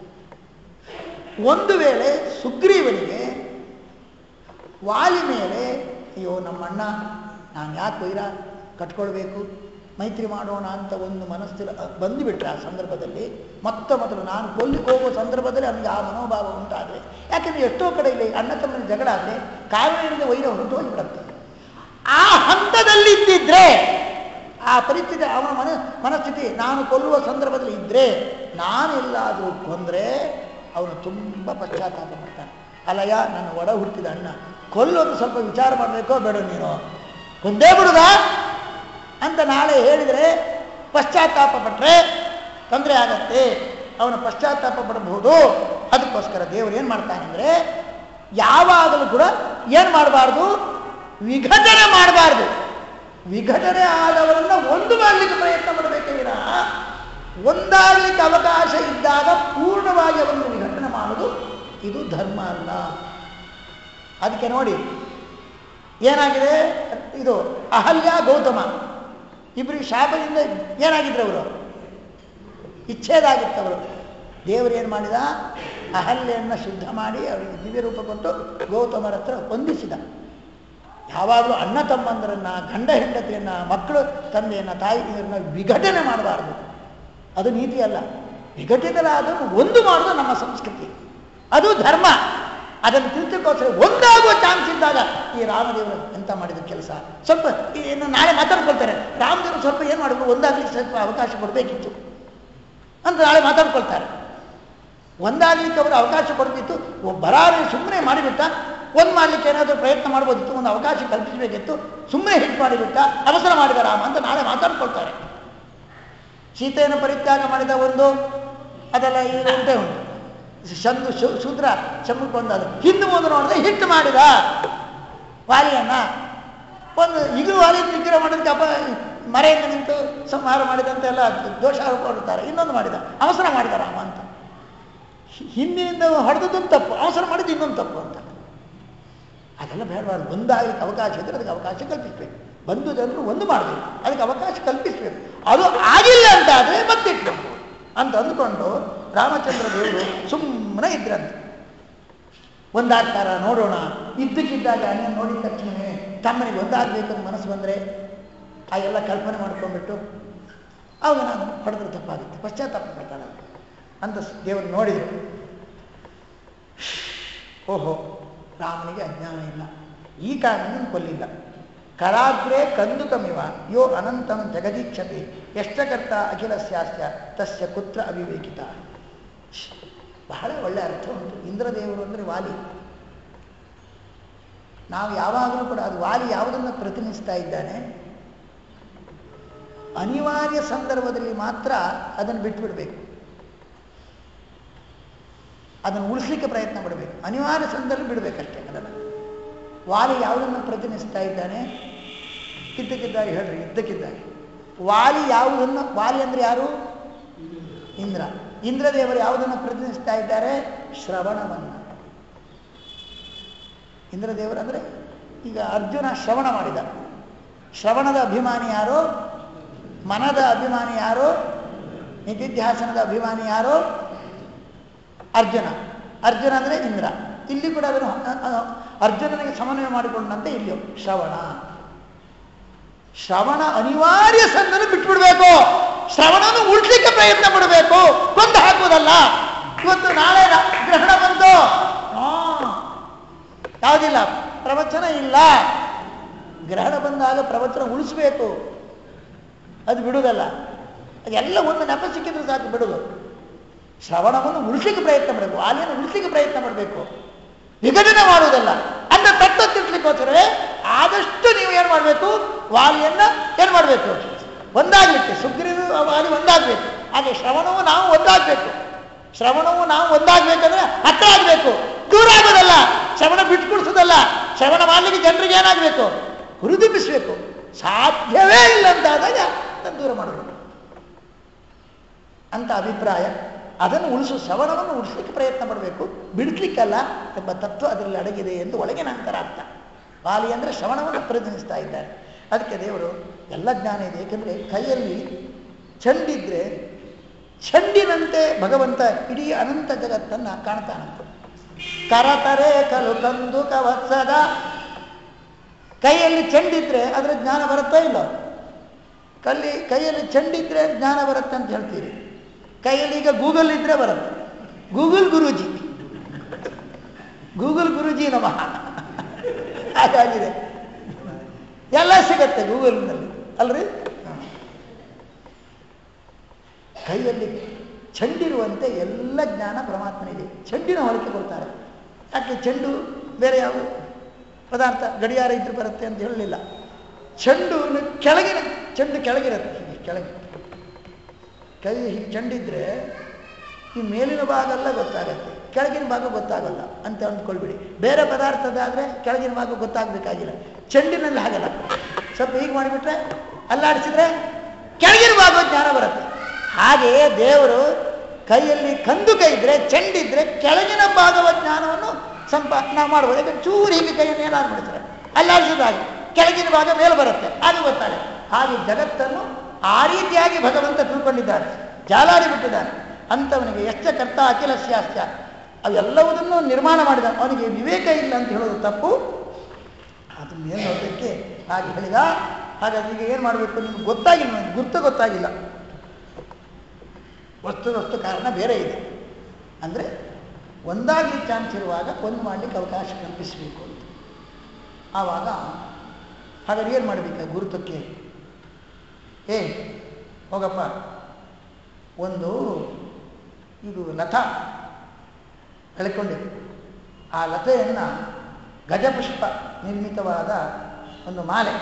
ಒಂದು ವೇಳೆ ಸುಗ್ರೀವನಿಗೆ ವಾಲಿ ಮೇಲೆ ಅಯ್ಯೋ ನಮ್ಮಣ್ಣ ನಾನು ಯಾಕೆ ವೈರ ಕಟ್ಕೊಳ್ಬೇಕು ಮೈತ್ರಿ ಮಾಡೋಣ ಅಂತ ಒಂದು ಮನಸ್ಸಲ್ಲಿ ಬಂದುಬಿಟ್ರೆ ಆ ಸಂದರ್ಭದಲ್ಲಿ ಮೊತ್ತ ಮೊದಲು ನಾನು ಕೊಲ್ಲಿಗೆ ಹೋಗುವ ಸಂದರ್ಭದಲ್ಲಿ ಅವನಿಗೆ ಆ ಮನೋಭಾವ ಉಂಟಾದರೆ ಯಾಕೆಂದರೆ ಎಷ್ಟೋ ಕಡೆ ಇಲ್ಲಿ ಅಣ್ಣ ತಮ್ಮನ ಜಗಳ ಆದರೆ ಕಾರಣದಿಂದ ವೈರ ಹೊರಟು ಹೋಗಿಬಿಡುತ್ತೆ ಆ ಹಂತದಲ್ಲಿ ಇದ್ದಿದ್ರೆ ಆ ಪರಿಸ್ಥಿತಿ ಅವನ ಮನ ಮನಸ್ಥಿತಿ ನಾನು ಕೊಲ್ಲುವ ಸಂದರ್ಭದಲ್ಲಿ ಇದ್ದರೆ ನಾನೆಲ್ಲಾದರೂ ಕೊಂದರೆ ಅವನು ತುಂಬ ಪಶ್ಚಾತ್ತಾಪ ಮಾಡ್ತಾನೆ ಅಲ್ಲಯ್ಯ ನನ್ನ ಒಡ ಹುಟ್ಟಿದ ಅಣ್ಣ ಕೊಲ್ಲೋದು ಸ್ವಲ್ಪ ವಿಚಾರ ಮಾಡಬೇಕೋ ಬೇಡ ನೀನು ಕೊಂದೇ ಬಿಡುದ ಅಂತ ನಾಳೆ ಹೇಳಿದರೆ ಪಶ್ಚಾತ್ತಾಪ ಪಟ್ಟರೆ ತೊಂದರೆ ಆಗತ್ತೆ ಅವನ ಪಶ್ಚಾತ್ತಾಪ ಪಡಬಹುದು ಅದಕ್ಕೋಸ್ಕರ ದೇವರು ಏನು ಮಾಡ್ತಾನೆ ಅಂದರೆ ಯಾವಾಗಲೂ ಕೂಡ ಏನು ಮಾಡಬಾರ್ದು ವಿಘಟನೆ ಮಾಡಬಾರ್ದು ವಿಘಟನೆ ಆದವರನ್ನ ಒಂದು ಮಾಡಲಿಕ್ಕೆ ಪ್ರಯತ್ನ ಮಾಡಬೇಕೇ ವಿನಃ ಒಂದಾಗಲಿಕ್ಕೆ ಅವಕಾಶ ಇದ್ದಾಗ ಪೂರ್ಣವಾಗಿ ಅವರನ್ನು ವಿಘಟನೆ ಮಾಡೋದು ಇದು ಧರ್ಮ ಅಲ್ಲ ಅದಕ್ಕೆ ನೋಡಿ ಏನಾಗಿದೆ ಇದು ಅಹಲ್ಯ ಗೌತಮ ಇಬ್ಬರಿಗೆ ಶಾಪದಿಂದ ಏನಾಗಿದ್ರು ಅವರು ಇಚ್ಛೇದ ಆಗಿತ್ತು ಅವರು ದೇವರು ಏನು ಮಾಡಿದ ಅಹಲ್ಯೆಯನ್ನು ಶುದ್ಧ ಮಾಡಿ ಅವರಿಗೆ ದಿವ್ಯ ರೂಪ ಕೊಟ್ಟು ಗೌತಮರ ಹತ್ರ ಹೊಂದಿಸಿದ ಯಾವಾಗಲೂ ಅಣ್ಣ ತಮ್ಮಂದರನ್ನ ಗಂಡ ಹೆಂಡತಿಯನ್ನ ಮಕ್ಕಳು ತಂದೆಯನ್ನ ತಾಯಿಯರನ್ನ ವಿಘಟನೆ ಮಾಡಬಾರ್ದು ಅದು ನೀತಿ ಅಲ್ಲ ವಿಘಟಿತರಾದನ್ನು ಒಂದು ಮಾಡೋದು ನಮ್ಮ ಸಂಸ್ಕೃತಿ ಅದು ಧರ್ಮ ಅದನ್ನು ತಿಳ್ತಿಗೋಸ್ಕರ ಒಂದಾಗುವ ಚಾನ್ಸ್ ಇದ್ದಾಗ ಈ ರಾಮದೇವರು ಎಂತ ಮಾಡಿದ ಕೆಲಸ ಸ್ವಲ್ಪ ಇನ್ನು ನಾಳೆ ಮಾತಾಡ್ಕೊಳ್ತಾರೆ ರಾಮದೇವರು ಸ್ವಲ್ಪ ಏನು ಮಾಡಿದ್ರು ಒಂದಾಗ್ಲಿಕ್ಕೆ ಸ್ವಲ್ಪ ಅವಕಾಶ ಕೊಡಬೇಕಿತ್ತು ಅಂತ ನಾಳೆ ಮಾತಾಡ್ಕೊಳ್ತಾರೆ ಒಂದಾಗ್ಲಿಕ್ಕೆ ಅವರು ಅವಕಾಶ ಕೊಡಬೇಕಿತ್ತು ಬರಾರಿ ಸುಮ್ಮನೆ ಮಾಡಿಬಿಟ್ಟ ಒಂದು ಮಾಡ್ಲಿಕ್ಕೆ ಏನಾದರೂ ಪ್ರಯತ್ನ ಮಾಡ್ಬೋದಿತ್ತು ಒಂದು ಅವಕಾಶ ಕಲ್ಪಿಸಬೇಕಿತ್ತು ಸುಮ್ಮನೆ ಹಿಟ್ ಮಾಡಿಬಿಟ್ಟ ಅವಸರ ಮಾಡಿದ ರಾಮ ಅಂತ ನಾಳೆ ಮಾತಾಡ್ಕೊಳ್ತಾರೆ ಸೀತೆಯನ್ನು ಪರಿತ್ಯಾಗ ಮಾಡಿದ ಒಂದು ಅದೆಲ್ಲ ಈಗ ಉಂಟೆ ಉಂಟು ಶಂದು ಶು- ಶೂದ್ರ ಶಂಭಕ್ಕೆ ಒಂದಾದ ಹಿಂದೆ ಮುಂದೆ ನೋಡಿದ್ರೆ ಹಿಟ್ಟು ಮಾಡಿದ ವಾಲಿಯನ್ನ ಒಂದು ಈಗ ವಾಲಿ ನಿಗ್ರಹ ಮಾಡೋದಕ್ಕೆ ಅಪ ಮರೆಯಿಂದ ನಿಂತು ಸಂಹಾರ ಮಾಡಿದಂತೆ ಎಲ್ಲ ದೋಷ ಆರೋಪ ಮಾಡುತ್ತಾರೆ ಇನ್ನೊಂದು ಮಾಡಿದ ಅವಸರ ಮಾಡಿದ ರಾಮ ಅಂತ ಹಿ- ಹಿಂದಿನಿಂದ ಹೊಡೆದದ್ದೊಂದು ತಪ್ಪು ಅವಸರ ಮಾಡಿದ್ದು ಇನ್ನೊಂದು ತಪ್ಪು ಅಂತ ಅದೆಲ್ಲ ಬೇಡಬಾರ್ದು ಒಂದಾಗಲಿಕ್ಕೆ ಅವಕಾಶ ಇದ್ದರೆ ಅದಕ್ಕೆ ಅವಕಾಶ ಕಲ್ಪಿಸ್ಬೇಕು ಬಂದು ಜನರು ಒಂದು ಮಾಡಬೇಕು ಅದಕ್ಕೆ ಅವಕಾಶ ಕಲ್ಪಿಸ್ಬೇಕು ಅದು ಆಗಿಲ್ಲ ಅಂತ ಆದರೆ ಮತ್ತೆ ಇಟ್ಕೊಂಡು ಅಂತ ಅಂದ್ಕೊಂಡು ರಾಮಚಂದ್ರ ದೇವರು ಸುಮ್ಮನೆ ಇದ್ರಂತೆ ಒಂದಾಗ್ತಾರ ನೋಡೋಣ ಇದ್ದಕ್ಕಿದ್ದಾಗ ಅಣ್ಣ ನೋಡಿದ ತಕ್ಷಣವೇ ತಮ್ಮನಿಗೆ ಒಂದಾಗಬೇಕು ಅಂತ ಮನಸ್ಸು ಬಂದರೆ ಆ ಎಲ್ಲ ಕಲ್ಪನೆ ಮಾಡ್ಕೊಂಡ್ಬಿಟ್ಟು ಅವಾಗ ನಾನು ಹೊಡೆದ್ರೆ ತಪ್ಪಾಗುತ್ತೆ ಪಶ್ಚಾತ್ತಾಪ ಪಡ್ತಾಳೆ ಅಂತ ದೇವರು ನೋಡಿದರು ಓಹೋ ರಾಮನಿಗೆ ಅಜ್ಞಾನ ಇಲ್ಲ ಈ ಕಾರಣದಿಂದ ಕೊಲ್ಲಿಲ್ಲ ಕರಾಗ್ರೆ ಕಂದುಕಮಿವ ಯೋ ಅನಂತಂ ಜಗದೀಕ್ಷತೆ ಎಷ್ಟಕರ್ತ ಅಖಿಲ ಸ್ಯಾಸ್ಯ ತಸ್ಯ ಕುತ್ರ ಅವಿವೇಕಿತ ಬಹಳ ಒಳ್ಳೆ ಅರ್ಥ ಉಂಟು ಇಂದ್ರದೇವರು ಅಂದರೆ ವಾಲಿ ನಾವು ಯಾವಾಗಲೂ ಕೂಡ ಅದು ವಾಲಿ ಯಾವುದನ್ನು ಪ್ರತಿನಿಧಿಸ್ತಾ ಇದ್ದಾನೆ ಅನಿವಾರ್ಯ ಸಂದರ್ಭದಲ್ಲಿ ಮಾತ್ರ ಅದನ್ನು ಬಿಟ್ಬಿಡ್ಬೇಕು ಅದನ್ನು ಉಳಿಸ್ಲಿಕ್ಕೆ ಪ್ರಯತ್ನ ಪಡಬೇಕು ಅನಿವಾರ್ಯ ಸಂದರ್ಭ ಬಿಡಬೇಕಷ್ಟೇ ಅದನ್ನು ವಾಲಿ ಯಾವುದನ್ನು ಪ್ರತಿನಿಧಿಸ್ತಾ ಇದ್ದಾನೆ ಇದ್ದಕ್ಕಿದ್ದಾಗೆ ಹೇಳ್ರಿ ಇದ್ದಕ್ಕಿದ್ದಾಗೆ ವಾಲಿ ಯಾವುದನ್ನು ವಾಲಿ ಅಂದರೆ ಯಾರು ಇಂದ್ರ ಇಂದ್ರದೇವರು ಯಾವುದನ್ನು ಪ್ರತಿನಿಧಿಸ್ತಾ ಇದ್ದಾರೆ ಶ್ರವಣವನ್ನು ಇಂದ್ರದೇವರು ಅಂದರೆ ಈಗ ಅರ್ಜುನ ಶ್ರವಣ ಮಾಡಿದ ಶ್ರವಣದ ಅಭಿಮಾನಿ ಯಾರು ಮನದ ಅಭಿಮಾನಿ ಯಾರು ನಿಧಿಧ್ಯಾಸನದ ಅಭಿಮಾನಿ ಯಾರು ಅರ್ಜುನ ಅರ್ಜುನ ಅಂದರೆ ಇಂದ್ರ ಇಲ್ಲಿ ಕೂಡ ಅದನ್ನು ಅ- ಅ- ಅರ್ಜುನನಿಗೆ ಸಮನ್ವಯ ಮಾಡಿಕೊಂಡಂತೆ ಇಲ್ಲಿಯೂ ಶ್ರವಣ ಶ್ರವಣ ಅನಿವಾರ್ಯ ಸಂದರ್ಭ ಬಿಟ್ಬಿಡ್ಬೇಕು ಶ್ರವಣನು ಉಳಿಸ್ಲಿಕ್ಕೆ ಪ್ರಯತ್ನ ಪಡಬೇಕು ಕೊಂದು ಹಾಕುವುದಲ್ಲ ಇವತ್ತು ನಾಳೆ ರ- ಗ್ರಹಣ ಬಂತು ಆ, ಯಾವುದಿಲ್ಲ ಪ್ರವಚನ ಇಲ್ಲ ಗ್ರಹಣ ಬಂದಾಗ ಪ್ರವಚನ ಉಳಿಸ್ಬೇಕು ಅದು ಬಿಡುವುದಲ್ಲ ಅದೆಲ್ಲ ಒಂದು ನೆಪ ಸಿಕ್ಕಿದ್ರೆ ಸಾಕು ಬಿಡುದು ಶ್ರವಣವನ್ನು ಉಳಿಸ್ಲಿಕ್ಕೆ ಪ್ರಯತ್ನ ಮಾಡಬೇಕು ವಾಲಿಯನ್ನು ಉಳಿಸ್ಲಿಕ್ಕೆ ಪ್ರಯತ್ನ ಮಾಡಬೇಕು ವಿಘಟನೆ ಮಾಡುವುದಲ್ಲ ಅಂದ್ರೆ ತತ್ವ ತಿಳಿಸ್ಲಿಕ್ಕೋಸ್ಕರವೇ ಆದಷ್ಟು ನೀವು ಏನು ಮಾಡಬೇಕು ವಾಲಿಯನ್ನ ಏನು ಮಾಡಬೇಕು ಒಂದಾಗ್ಲಿಕ್ಕೆ ಸುಗ್ರೀವ ವಾಲಿ ಒಂದಾಗಬೇಕು ಹಾಗೆ ಶ್ರವಣವು ನಾವು ಒಂದಾಗಬೇಕು ಶ್ರವಣವು ನಾವು ಒಂದಾಗಬೇಕಂದ್ರೆ ಹತ್ರ ಆಗಬೇಕು ದೂರ ಆಗೋದಲ್ಲ ಶ್ರವಣ ಬಿಟ್ಕೊಡ್ಸೋದಲ್ಲ ಶ್ರವಣ ಮಾಡಲಿಕ್ಕೆ ಜನರಿಗೆ ಏನಾಗಬೇಕು ಹುರಿದುಂಬಿಸ್ಬೇಕು ಸಾಧ್ಯವೇ ಇಲ್ಲ ಅಂತಾದಾಗ ಅದನ್ನು ದೂರ ಮಾಡಬೇಕು ಅಂತ ಅಭಿಪ್ರಾಯ ಅದನ್ನು ಉಳಿಸು ಶ್ರವಣವನ್ನು ಉಳಿಸ್ಲಿಕ್ಕೆ ಪ್ರಯತ್ನ ಪಡಬೇಕು ಬಿಡಿಸ್ಲಿಕ್ಕಲ್ಲ ಎಂಬ ತತ್ವ ಅದರಲ್ಲಿ ಅಡಗಿದೆ ಎಂದು ಒಳಗಿನ ಅಂತರಾರ್ಥ ವಾಲಿ ಅಂದರೆ ಶ್ರವಣವನ್ನು ಪ್ರತಿನಿಧಿಸ್ತಾ ಇದ್ದಾರೆ ಅದಕ್ಕೆ ದೇವರು ಎಲ್ಲ ಜ್ಞಾನ ಇದೆ ಏಕೆಂದರೆ ಕೈಯಲ್ಲಿ ಚೆಂಡಿದ್ರೆ ಚೆಂಡಿನಂತೆ ಭಗವಂತ ಇಡೀ ಅನಂತ ಜಗತ್ತನ್ನು ಕಾಣ್ತಾನಂತೆ ಕರತರೆ ಕಲು ಕಂದು ಕವತ್ಸದ ಕೈಯಲ್ಲಿ ಚೆಂಡಿದ್ರೆ ಅದರ ಜ್ಞಾನ ಬರುತ್ತಾ ಇಲ್ಲ ಕಲ್ಲಿ ಕೈಯಲ್ಲಿ ಚೆಂಡಿದ್ರೆ ಜ್ಞಾನ ಬರುತ್ತೆ ಅಂತ ಹೇಳ್ತೀರಿ ಕೈಯಲ್ಲಿ ಈಗ ಗೂಗಲ್ ಇದ್ರೆ ಬರುತ್ತೆ ಗೂಗಲ್ ಗುರೂಜಿ ಗೂಗಲ್ ಗುರೂಜಿ ನಮಃ ಹಾಗಾಗಿದೆ ಎಲ್ಲ ಸಿಗತ್ತೆ ಗೂಗಲ್ನಲ್ಲಿ ಅಲ್ರಿ ಕೈಯಲ್ಲಿ ಚೆಂಡಿರುವಂತೆ ಎಲ್ಲ ಜ್ಞಾನ ಪರಮಾತ್ಮನಿದೆ ಚೆಂಡಿನ ಹೊರಕೆ ಕೊಡ್ತಾರೆ ಯಾಕೆ ಚೆಂಡು ಬೇರೆ ಯಾವ ಪದಾರ್ಥ ಗಡಿಯಾರ ಇದ್ರೆ ಬರುತ್ತೆ ಅಂತ ಹೇಳಲಿಲ್ಲ ಚೆಂಡು ಕೆಳಗಿನ ಚೆಂಡು ಕೆಳಗಿರುತ್ತೆ ಹೀಗೆ ಕೆಳಗೆ ಕೈ ಹೀಗೆ ಚೆಂಡಿದ್ರೆ ಈ ಮೇಲಿನ ಭಾಗ ಎಲ್ಲ ಗೊತ್ತಾಗತ್ತೆ ಕೆಳಗಿನ ಭಾಗ ಗೊತ್ತಾಗಲ್ಲ ಅಂತ ಅಂದ್ಕೊಳ್ಬಿಡಿ ಬೇರೆ ಪದಾರ್ಥದಾದರೆ ಕೆಳಗಿನ ಭಾಗ ಗೊತ್ತಾಗಬೇಕಾಗಿಲ್ಲ ಚೆಂಡಿನಲ್ಲಿ ಹಾಗಲ್ಲ ಸ್ವಲ್ಪ ಹೀಗೆ ಮಾಡಿಬಿಟ್ರೆ ಅಲ್ಲಾಡಿಸಿದ್ರೆ ಕೆಳಗಿನ ಭಾಗ ಜ್ಞಾನ ಬರುತ್ತೆ ಹಾಗೆಯೇ ದೇವರು ಕೈಯಲ್ಲಿ ಕಂದು ಕೈ ಇದ್ರೆ ಚೆಂಡಿದ್ರೆ ಕೆಳಗಿನ ಭಾಗವ ಜ್ಞಾನವನ್ನು ಸಂಪಾ ನಾವು ಮಾಡ್ಬೋದು ಯಾಕಂದ್ರೆ ಚೂರು ಹೀಗೆ ಕೈಯನ್ನು ಏನಾದ್ರು ಮಾಡ್ತಾರೆ ಅಲ್ಲಾಡಿಸಿದಾಗ ಕೆಳಗಿನ ಭಾಗ ಮೇಲೆ ಬರುತ್ತೆ ಅದು ಗೊತ್ತಾಗುತ್ತೆ ಹಾಗೆ ಜಗತ್ತನ್ನು ಆ ರೀತಿಯಾಗಿ ಭಗವಂತ ತಿಳ್ಕೊಂಡಿದ್ದಾನೆ ಜಾಲಾಡಿ ಬಿಟ್ಟಿದ್ದಾನೆ ಅಂಥವನಿಗೆ ಎಷ್ಟ ಕರ್ತ ಅಖಿಲ ಶಾಸ್ತ್ರ ಅವೆಲ್ಲವುದನ್ನು ನಿರ್ಮಾಣ ಮಾಡಿದ ಅವನಿಗೆ ವಿವೇಕ ಇಲ್ಲ ಅಂತ ಹೇಳೋದು ತಪ್ಪು ಅದು ಮೇಲೆ ನೋಡಲಿಕ್ಕೆ ಹಾಗೆ ಹೇಳಿದ ಹಾಗಾಗಿ ಈಗ ಏನು ಮಾಡಬೇಕು ನಿಮ್ಗೆ ಗೊತ್ತಾಗಿಲ್ಲ ನನಗೆ ಗುರ್ತು ಗೊತ್ತಾಗಿಲ್ಲ ವಸ್ತು ವಸ್ತು ಕಾರಣ ಬೇರೆ ಇದೆ ಅಂದರೆ ಒಂದಾಗಲಿ ಚಾನ್ಸ್ ಇರುವಾಗ ಒಂದು ಮಾಡಲಿಕ್ಕೆ ಅವಕಾಶ ಕಲ್ಪಿಸಬೇಕು ಅಂತ ಆವಾಗ ಹಾಗಾದ್ರೆ ಏನು ಮಾಡಬೇಕು ಗುರುತಕ್ಕೆ ಏ ಹೋಗಪ್ಪ ಒಂದು ಇದು ಲತಾ ಬೆಳ್ಕೊಂಡಿದೆ ಆ ಲತೆಯನ್ನು ಗಜಪುಷ್ಪ ನಿರ್ಮಿತವಾದ ಒಂದು ಮಾಲೆ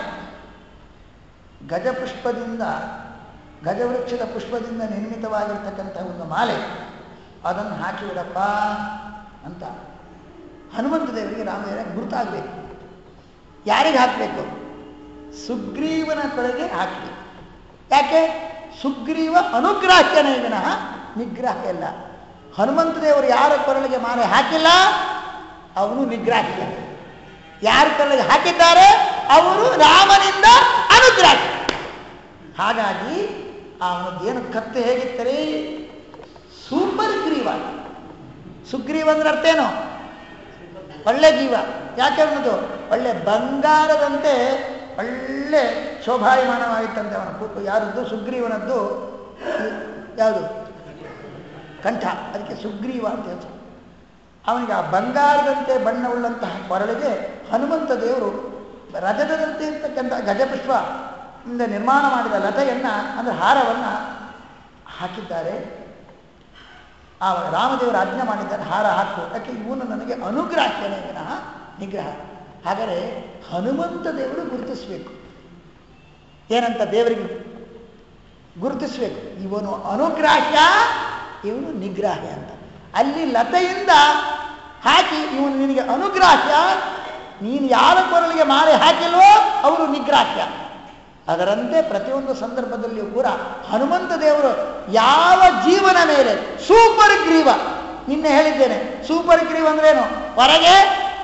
ಗಜಪುಷ್ಪದಿಂದ ಗಜವೃಕ್ಷದ ಪುಷ್ಪದಿಂದ ನಿರ್ಮಿತವಾಗಿರ್ತಕ್ಕಂಥ ಒಂದು ಮಾಲೆ ಅದನ್ನು ಹಾಕಿಬಿಡಪ್ಪ ಅಂತ ಹನುಮಂತ ದೇವರಿಗೆ ರಾಮದೇವರ ಗುರುತಾಗಬೇಕು ಯಾರಿಗೆ ಹಾಕಬೇಕು ಸುಗ್ರೀವನ ಕೊಳಗೆ ಹಾಕಿ ಯಾಕೆ ಸುಗ್ರೀವ ಅನುಗ್ರಾಹ್ಯನೇ ವಿನಃ ನಿಗ್ರಹ ಇಲ್ಲ ಹನುಮಂತ ದೇವರು ಯಾರ ಕೊರಳಿಗೆ ಮಾಲೆ ಹಾಕಿಲ್ಲ ಅವನು ನಿಗ್ರಾಹ್ಯ ಯಾರ ಕೊರಳಿಗೆ ಹಾಕಿದ್ದಾರೆ ಅವರು ರಾಮನಿಂದ ಅನುಗ್ರಾಹ್ಯ ಹಾಗಾಗಿ ಅವನದ್ದೇನು ಕತ್ತು ಹೇಗಿತ್ತರಿ ಸೂಪರ್ ಗ್ರೀವ ಸುಗ್ರೀವ ಅಂದ್ರೆ ಅರ್ಥ ಏನು ಒಳ್ಳೆ ಜೀವ ಯಾಕೆ ಅನ್ನೋದು ಒಳ್ಳೆ ಬಂಗಾರದಂತೆ ಒಳ್ಳೆ ಶೋಭಾಯಮಾನವಾಗಿತ್ತಂತೆ ಅವನ ಕೂತು ಯಾರದ್ದು ಸುಗ್ರೀವನದ್ದು ಯಾವುದು ಕಂಠ ಅದಕ್ಕೆ ಸುಗ್ರೀವ ಅಂತ ಹೇಳ್ತಾರೆ ಅವನಿಗೆ ಆ ಬಂಗಾರದಂತೆ ಬಣ್ಣವುಳ್ಳಂತಹ ಕೊರಳಿಗೆ ಹನುಮಂತ ದೇವರು ರಜತದಂತೆ ಇರ್ತಕ್ಕಂಥ ಗಜಪುಷ್ಪ ಇಂದ ನಿರ್ಮಾಣ ಮಾಡಿದ ಲತೆಯನ್ನ ಅಂದರೆ ಹಾರವನ್ನು ಹಾಕಿದ್ದಾರೆ ಆ ರಾಮದೇವರ ಆಜ್ಞೆ ಮಾಡಿದ್ದಾರೆ ಹಾರ ಹಾಕು ಯಾಕೆ ಇವನು ನನಗೆ ಅನುಗ್ರಾಹ್ಯನೇ ವಿನಃ ನಿಗ್ರಹ ಹಾಗಾದರೆ ಹನುಮಂತ ದೇವರು ಗುರುತಿಸ್ಬೇಕು ಏನಂತ ದೇವರಿಗೆ ಗುರುತಿಸ್ಬೇಕು ಇವನು ಅನುಗ್ರಾಹ್ಯ ಇವನು ನಿಗ್ರಾಹ್ಯ ಅಂತ ಅಲ್ಲಿ ಲತೆಯಿಂದ ಹಾಕಿ ಇವನು ನಿನಗೆ ಅನುಗ್ರಾಹ್ಯ ನೀನು ಯಾರ ಕೊರಳಿಗೆ ಮಾಲೆ ಹಾಕಿಲ್ವೋ ಅವರು ನಿಗ್ರಾಹ್ಯ ಅದರಂತೆ ಪ್ರತಿಯೊಂದು ಸಂದರ್ಭದಲ್ಲಿಯೂ ಕೂಡ ಹನುಮಂತ ದೇವರು ಯಾವ ಜೀವನ ಮೇಲೆ ಸೂಪರ್ ಗ್ರೀವ ನಿನ್ನೆ ಹೇಳಿದ್ದೇನೆ ಸೂಪರ್ ಗ್ರೀವ್ ಅಂದ್ರೆ ಏನು ಹೊರಗೆ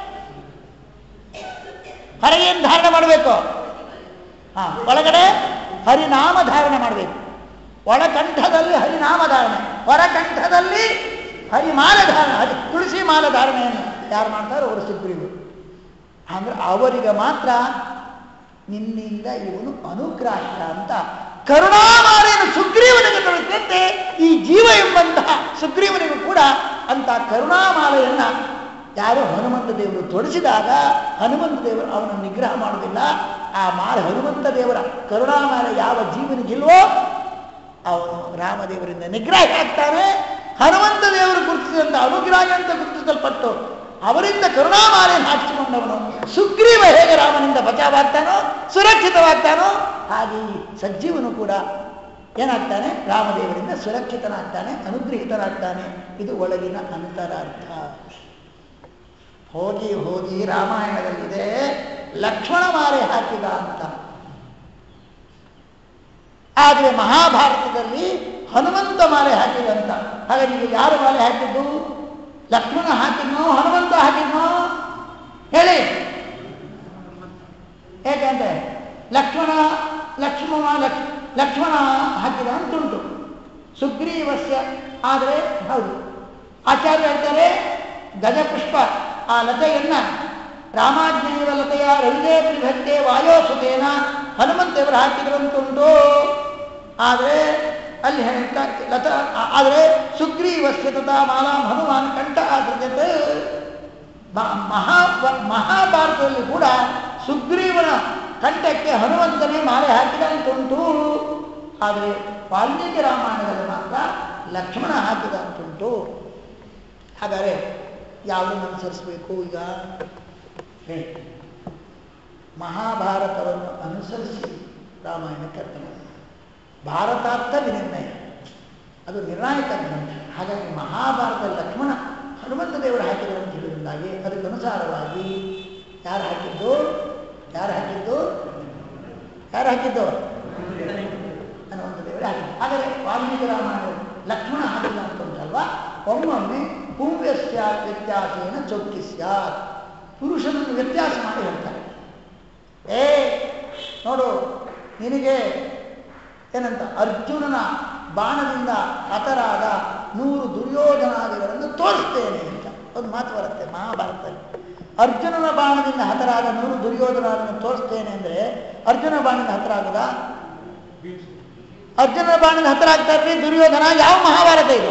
ಹೊರಗೆ ಏನು ಧಾರಣೆ ಮಾಡಬೇಕು ಹಾ ಒಳಗಡೆ ಹರಿನಾಮ ಧಾರಣೆ ಮಾಡಬೇಕು ಒಳಕಂಠದಲ್ಲಿ ಹರಿನಾಮ ಧಾರಣೆ ಹೊರಕಂಠದಲ್ಲಿ ಹರಿಮಾಲ ಧಾರಣೆ ಹರಿ ತುಳಸಿ ಮಾಲ ಧಾರಣೆಯನ್ನು ಯಾರು ಮಾಡ್ತಾರೋ ಅವರು ಸುಗ್ರೀವರು ಅಂದ್ರೆ ಅವರಿಗೆ ಮಾತ್ರ ನಿನ್ನಿಂದ ಇವನು ಅನುಗ್ರಾಹ್ಯ ಅಂತ ಕರುಣಾಮಾಲೆಯನ್ನು ಸುಗ್ರೀವನಿಗೆ ತೊಡಗಿದಂತೆ ಈ ಜೀವ ಎಂಬಂತಹ ಸುಗ್ರೀವನಿಗೂ ಕೂಡ ಅಂತ ಕರುಣಾಮಾಲೆಯನ್ನ ಯಾರು ಹನುಮಂತ ದೇವರು ತೊಡಿಸಿದಾಗ ಹನುಮಂತ ದೇವರು ಅವನ ನಿಗ್ರಹ ಮಾಡುವುದಿಲ್ಲ ಆ ಮಾಲೆ ಹನುಮಂತ ದೇವರ ಕರುಣಾಮಾಲೆ ಯಾವ ಜೀವನಿಗಿಲ್ವೋ ಅವನು ರಾಮದೇವರಿಂದ ನಿಗ್ರಹ ಆಗ್ತಾನೆ ಹನುಮಂತ ದೇವರು ಗುರುತಿಸಿದಂಥ ಅನುಗ್ರಹ ಅಂತ ಗುರುತಿಸಲ್ಪಟ್ಟು ಅವರಿಂದ ಕರುಣಾಮಾಲೆಯನ್ನು ಹಾಕಿಸಿಕೊಂಡವನು ಸುಗ್ರೀವ ಹೇಗೆ ರಾಮನಿಂದ ಬಚಾವಾಗ್ತಾನೋ ಸುರಕ್ಷಿತವಾಗ್ತಾನೋ ಹಾಗೆ ಈ ಸಜ್ಜೀವನು ಕೂಡ ಏನಾಗ್ತಾನೆ ರಾಮದೇವರಿಂದ ಸುರಕ್ಷಿತನಾಗ್ತಾನೆ ಅನುಗ್ರಹಿತನಾಗ್ತಾನೆ ಇದು ಒಳಗಿನ ಅಂತರಾರ್ಥ ಹೋಗಿ ಹೋಗಿ ರಾಮಾಯಣದಲ್ಲಿದೆ ಲಕ್ಷ್ಮಣ ಮಾಲೆ ಹಾಕಿದ ಅಂತ ಆದರೆ ಮಹಾಭಾರತದಲ್ಲಿ ಹನುಮಂತ ಮಾಲೆ ಹಾಕಿದಂತ ಹಾಗಾಗಿ ಈಗ ಯಾರು ಮಾಲೆ ಹಾಕಿದ್ದು ಲಕ್ಷ್ಮಣ ಹಾಕಿದ್ನೋ ಹನುಮಂತ ಹಾಕಿದ್ನೋ ಹೇಳಿ ಏಕೆಂದ್ರೆ ಲಕ್ಷ್ಮಣ ಲಕ್ಷ್ಮಣ ಲಕ್ಷ ಲಕ್ಷ್ಮಣ ಹಾಕಿದ ಅಂತುಂಟು ಸುಗ್ರೀವಸ್ಯ ಆದರೆ ಹೌದು ಆಚಾರ್ಯ ಹೇಳ್ತಾರೆ ಗಜಪುಷ್ಪ ಆ ಲತೆಯನ್ನ ರಾಮಾಜ್ಞೇಯ ಲತೆಯ ರವಿದೇ ಪ್ರಿಭಕ್ತೆ ವಾಯೋಸುತೇನ ಹನುಮಂತೇವರು ಹಾಕಿದ್ರಂತುಂಟು ಆದರೆ ಅಲ್ಲಿ ಹೇಳ್ತಾ ಲತ ಆದರೆ ಸುಗ್ರೀವಸ್ಯ ತಥಾ ಮಾಲಾ ಹನುಮಾನ್ ಕಂಠ ಆಸೃಜತೆ ಮ- ಮಹಾ ಮಹಾಭಾರತದಲ್ಲಿ ಕೂಡ ಸುಗ್ರೀವನ ಕಂಠಕ್ಕೆ ಹನುಮಂತನೇ ಮಾಲೆ ಹಾಕಿದಂತುಂಟು ಆದರೆ ವಾಲ್ಮೀಕಿ ರಾಮಾಯಣದಲ್ಲಿ ಮಾತ್ರ ಲಕ್ಷ್ಮಣ ಹಾಕಿದಂತುಂಟು ಹಾಗಾದರೆ ಯಾವುದನ್ನು ಅನುಸರಿಸಬೇಕು ಈಗ ಹೇಳಿ ಮಹಾಭಾರತವನ್ನು ಅನುಸರಿಸಿ ರಾಮಾಯಣಕ್ಕೆ ಅರ್ಥ ಮಾಡಿ ಭಾರತಾರ್ಥ ವಿನಿರ್ಣಯ ಅದು ನಿರ್ಣಾಯಕ ಗ್ರಂಥ ಹಾಗಾಗಿ ಮಹಾಭಾರತ ಲಕ್ಷ್ಮಣ ಹನುಮಂತ ದೇವರು ಹಾಕಿದರು ಅಂತ ಹೇಳಿದ್ರಿಂದಾಗಿ ಅದಕ್ಕೆ ಅನುಸಾರವಾಗಿ ಯಾರು ಹಾಕಿದ್ದು ಯಾರು ಹಾಕಿದ್ದು ಯಾರು ಹಾಕಿದ್ದು ಹನುಮಂತ ದೇವರೇ ಹಾಕಿದ್ದು ಹಾಗಾದರೆ ವಾಲ್ಮೀಕಿ ರಾಮಾಯಣ ಲಕ್ಷ್ಮಣ ಹಾಕಿಲ್ಲ ಅಂತ ಉಂಟಲ್ವಾ ಒಮ್ಮೊಮ್ಮೆ ಪುಂವ್ಯಸ್ಯ ವ್ಯತ್ಯಾಸೇನ ಚೌಕಿ ಸ್ಯಾತ್ ಪುರುಷನನ್ನು ವ್ಯತ್ಯಾಸ ಮಾಡಿ ಹೇಳ್ತಾರೆ ಏ ನೋಡು ನಿನಗೆ ಏನಂತ ಅರ್ಜುನನ ಬಾಣದಿಂದ ಹತರಾದ ನೂರು ದುರ್ಯೋಧನಾದಿಗಳನ್ನು ತೋರಿಸ್ತೇನೆ ಅಂತ ಒಂದು ಮಾತು ಬರುತ್ತೆ ಮಹಾಭಾರತದಲ್ಲಿ ಅರ್ಜುನನ ಬಾಣದಿಂದ ಹತರಾದ ನೂರು ದುರ್ಯೋಧನಾದಿಗಳನ್ನು ತೋರಿಸ್ತೇನೆ ಅಂದ್ರೆ ಅರ್ಜುನ ಬಾಣದಿಂದ ಹತರಾಗದ ಅರ್ಜುನನ ಬಾಣದಿಂದ ಹತರಾಗ್ತಾ ಇರ್ರಿ ದುರ್ಯೋಧನ ಯಾವ ಮಹಾಭಾರತ ಇದು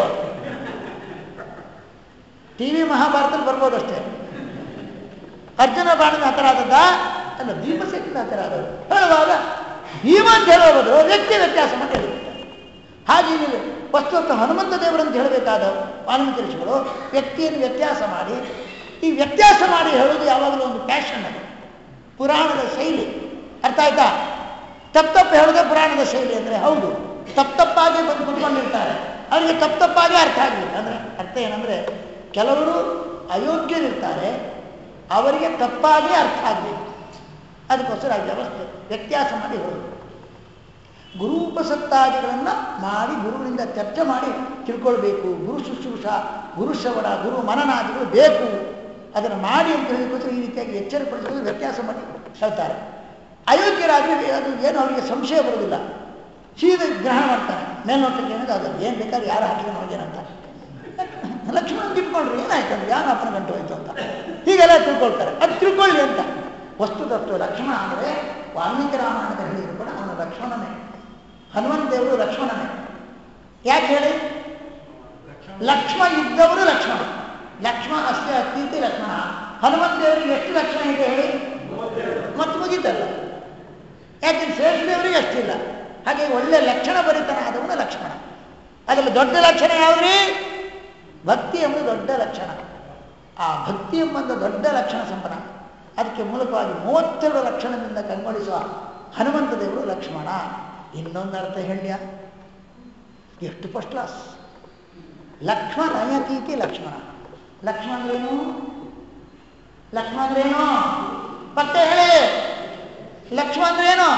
ಟಿ ವಿ ಮಹಾಭಾರತದಲ್ಲಿ ಬರ್ಬೋದಷ್ಟೇ ಅರ್ಜುನ ಬಾಣದ ಹತರಾದದ್ದ ಅಲ್ಲ ಭೀಮಸೇನಿಂದ ಹತರಾದದ್ದು ಹೇಳುವಾಗ ಭೀಮ ಅಂತ ಹೇಳುವ ಬದಲು ವ್ಯಕ್ತಿ ವ್ಯತ್ಯಾಸ ಮಾಡಿ ಹೇಳುತ್ತಾರೆ ಹಾಗೆ ನೀವು ವಸ್ತುತ್ವ ಹನುಮಂತ ದೇವರಂತ ಹೇಳಬೇಕಾದ ವಾಲ್ಮೀಕಿ ಋಷಿಗಳು ವ್ಯಕ್ತಿಯನ್ನು ವ್ಯತ್ಯಾಸ ಮಾಡಿ ಈ ವ್ಯತ್ಯಾಸ ಮಾಡಿ ಹೇಳೋದು ಯಾವಾಗಲೂ ಒಂದು ಪ್ಯಾಷನ್ ಅದು ಪುರಾಣದ ಶೈಲಿ ಅರ್ಥ ಆಯ್ತಾ ತಪ್ಪು ತಪ್ಪು ಹೇಳೋದೇ ಪುರಾಣದ ಶೈಲಿ ಅಂದರೆ ಹೌದು ತಪ್ಪು ತಪ್ಪಾಗಿ ಬಂದು ಕುತ್ಕೊಂಡಿರ್ತಾರೆ ಅವರಿಗೆ ತಪ್ಪು ತಪ್ಪಾಗಿ ಅರ್ಥ ಆಗಲಿಲ್ಲ ಅಂದರೆ ಅರ್ಥ ಏನಂದರೆ ಕೆಲವರು ಅಯೋಗ್ಯರಿರ್ತಾರೆ ಅವರಿಗೆ ತಪ್ಪಾಗಿ ಅರ್ಥ ಆಗಬೇಕು ಅದಕ್ಕೋಸ್ಕರ ಆ ವ್ಯವಸ್ಥೆ ವ್ಯತ್ಯಾಸ ಮಾಡಿ ಹೇಳೋದು ಗುರೂಪಸತ್ತಾದಿಗಳನ್ನು ಮಾಡಿ ಗುರುವಿನಿಂದ ಚರ್ಚೆ ಮಾಡಿ ತಿಳ್ಕೊಳ್ಬೇಕು ಗುರು ಶುಶ್ರೂಷ ಗುರು ಶ್ರವಣ ಗುರು ಮನನಾದಿಗಳು ಬೇಕು ಅದನ್ನು ಮಾಡಿ ಅಂತ ಹೇಳಿಕೋಸ್ಕರ ಈ ರೀತಿಯಾಗಿ ಎಚ್ಚರಪಡಿಸೋದು ವ್ಯತ್ಯಾಸ ಮಾಡಿ ಹೇಳ್ತಾರೆ ಅಯೋಗ್ಯರಾಗಿ ಅದು ಏನು ಅವರಿಗೆ ಸಂಶಯ ಬರೋದಿಲ್ಲ ಸೀದ ಗ್ರಹಣ ಮಾಡ್ತಾನೆ ಮೇಲ್ನೋಟಕ್ಕೆ ಏನಿದೆ ಅದು ಏನು ಬೇಕಾದ್ರೆ ಯಾರು ಹಾಕಿದ್ರೆ ನಮಗೇನಂತ ಲಕ್ಷ್ಮಣನ್ ತಿಳ್ಕೊಂಡ್ರಿ ಏನಾಯ್ತು ಅಂದ್ರೆ ಯಾರು ಅಪ್ಪನ ಗಂಟು ಹೋಯ್ತು ಅಂತ ಹೀಗೆಲ್ಲ ತಿಳ್ಕೊಳ್ತಾರೆ ಅದು ತಿಳ್ಕೊಳ್ಳಿ ಅಂತ ವಸ್ತುತತ್ವ ಲಕ್ಷ್ಮಣ ಅಂದರೆ ವಾಲ್ಮೀಕಿ ರಾಮಾಯಣದ ಹೇಳಿದ್ರು ಕೂಡ ಅವನು ಲಕ್ಷ್ಮಣನೇ ಹನುಮಂತ ದೇವರು ಲಕ್ಷ್ಮಣನೇ ಯಾಕೆ ಹೇಳಿ ಲಕ್ಷ್ಮ ಇದ್ದವರು ಲಕ್ಷ್ಮಣ ಲಕ್ಷ್ಮ ಅಷ್ಟೇ ಅತೀತಿ ಲಕ್ಷ್ಮಣ ಹನುಮಂತ ದೇವರಿಗೆ ಎಷ್ಟು ಲಕ್ಷಣ ಇದೆ ಹೇಳಿ ಮತ್ತೆ ಮುಗೀತಲ್ಲ ಯಾಕೆ ಶ್ರೇಷ್ಠ ದೇವರಿಗೆ ಅಷ್ಟಿಲ್ಲ ಹಾಗೆ ಒಳ್ಳೆ ಲಕ್ಷಣ ಭರಿತನಾದವನು ಲಕ್ಷ್ಮಣ ಅದರಲ್ಲಿ ದೊಡ್ಡ ಲಕ್ಷಣ ಯಾವ್ದ್ರಿ ಭಕ್ತಿ ಎಂಬುದು ದೊಡ್ಡ ಲಕ್ಷಣ ಆ ಭಕ್ತಿ ಎಂಬಂದು ದೊಡ್ಡ ಲಕ್ಷಣ ಸಂಪನ್ನ ಅದಕ್ಕೆ ಮೂಲಕವಾಗಿ ಮೂವತ್ತೆರಡು ಲಕ್ಷಣದಿಂದ ಕಂಗೊಳಿಸುವ ಹನುಮಂತ ದೇವರು ಲಕ್ಷ್ಮಣ ಇನ್ನೊಂದು ಅರ್ಥ ಹೇಳ್ಯ ಎಷ್ಟು ಫಸ್ಟ್ ಕ್ಲಾಸ್ ಲಕ್ಷ್ಮಣ ನಯತೀತಿ ಲಕ್ಷ್ಮಣ ಲಕ್ಷ್ಮಣ ಅಂದ್ರೇನು ಲಕ್ಷ್ಮಣ ಅಂದ್ರೇನು ಮತ್ತೆ ಹೇಳಿ ಲಕ್ಷ್ಮಣ ಅಂದ್ರೇನು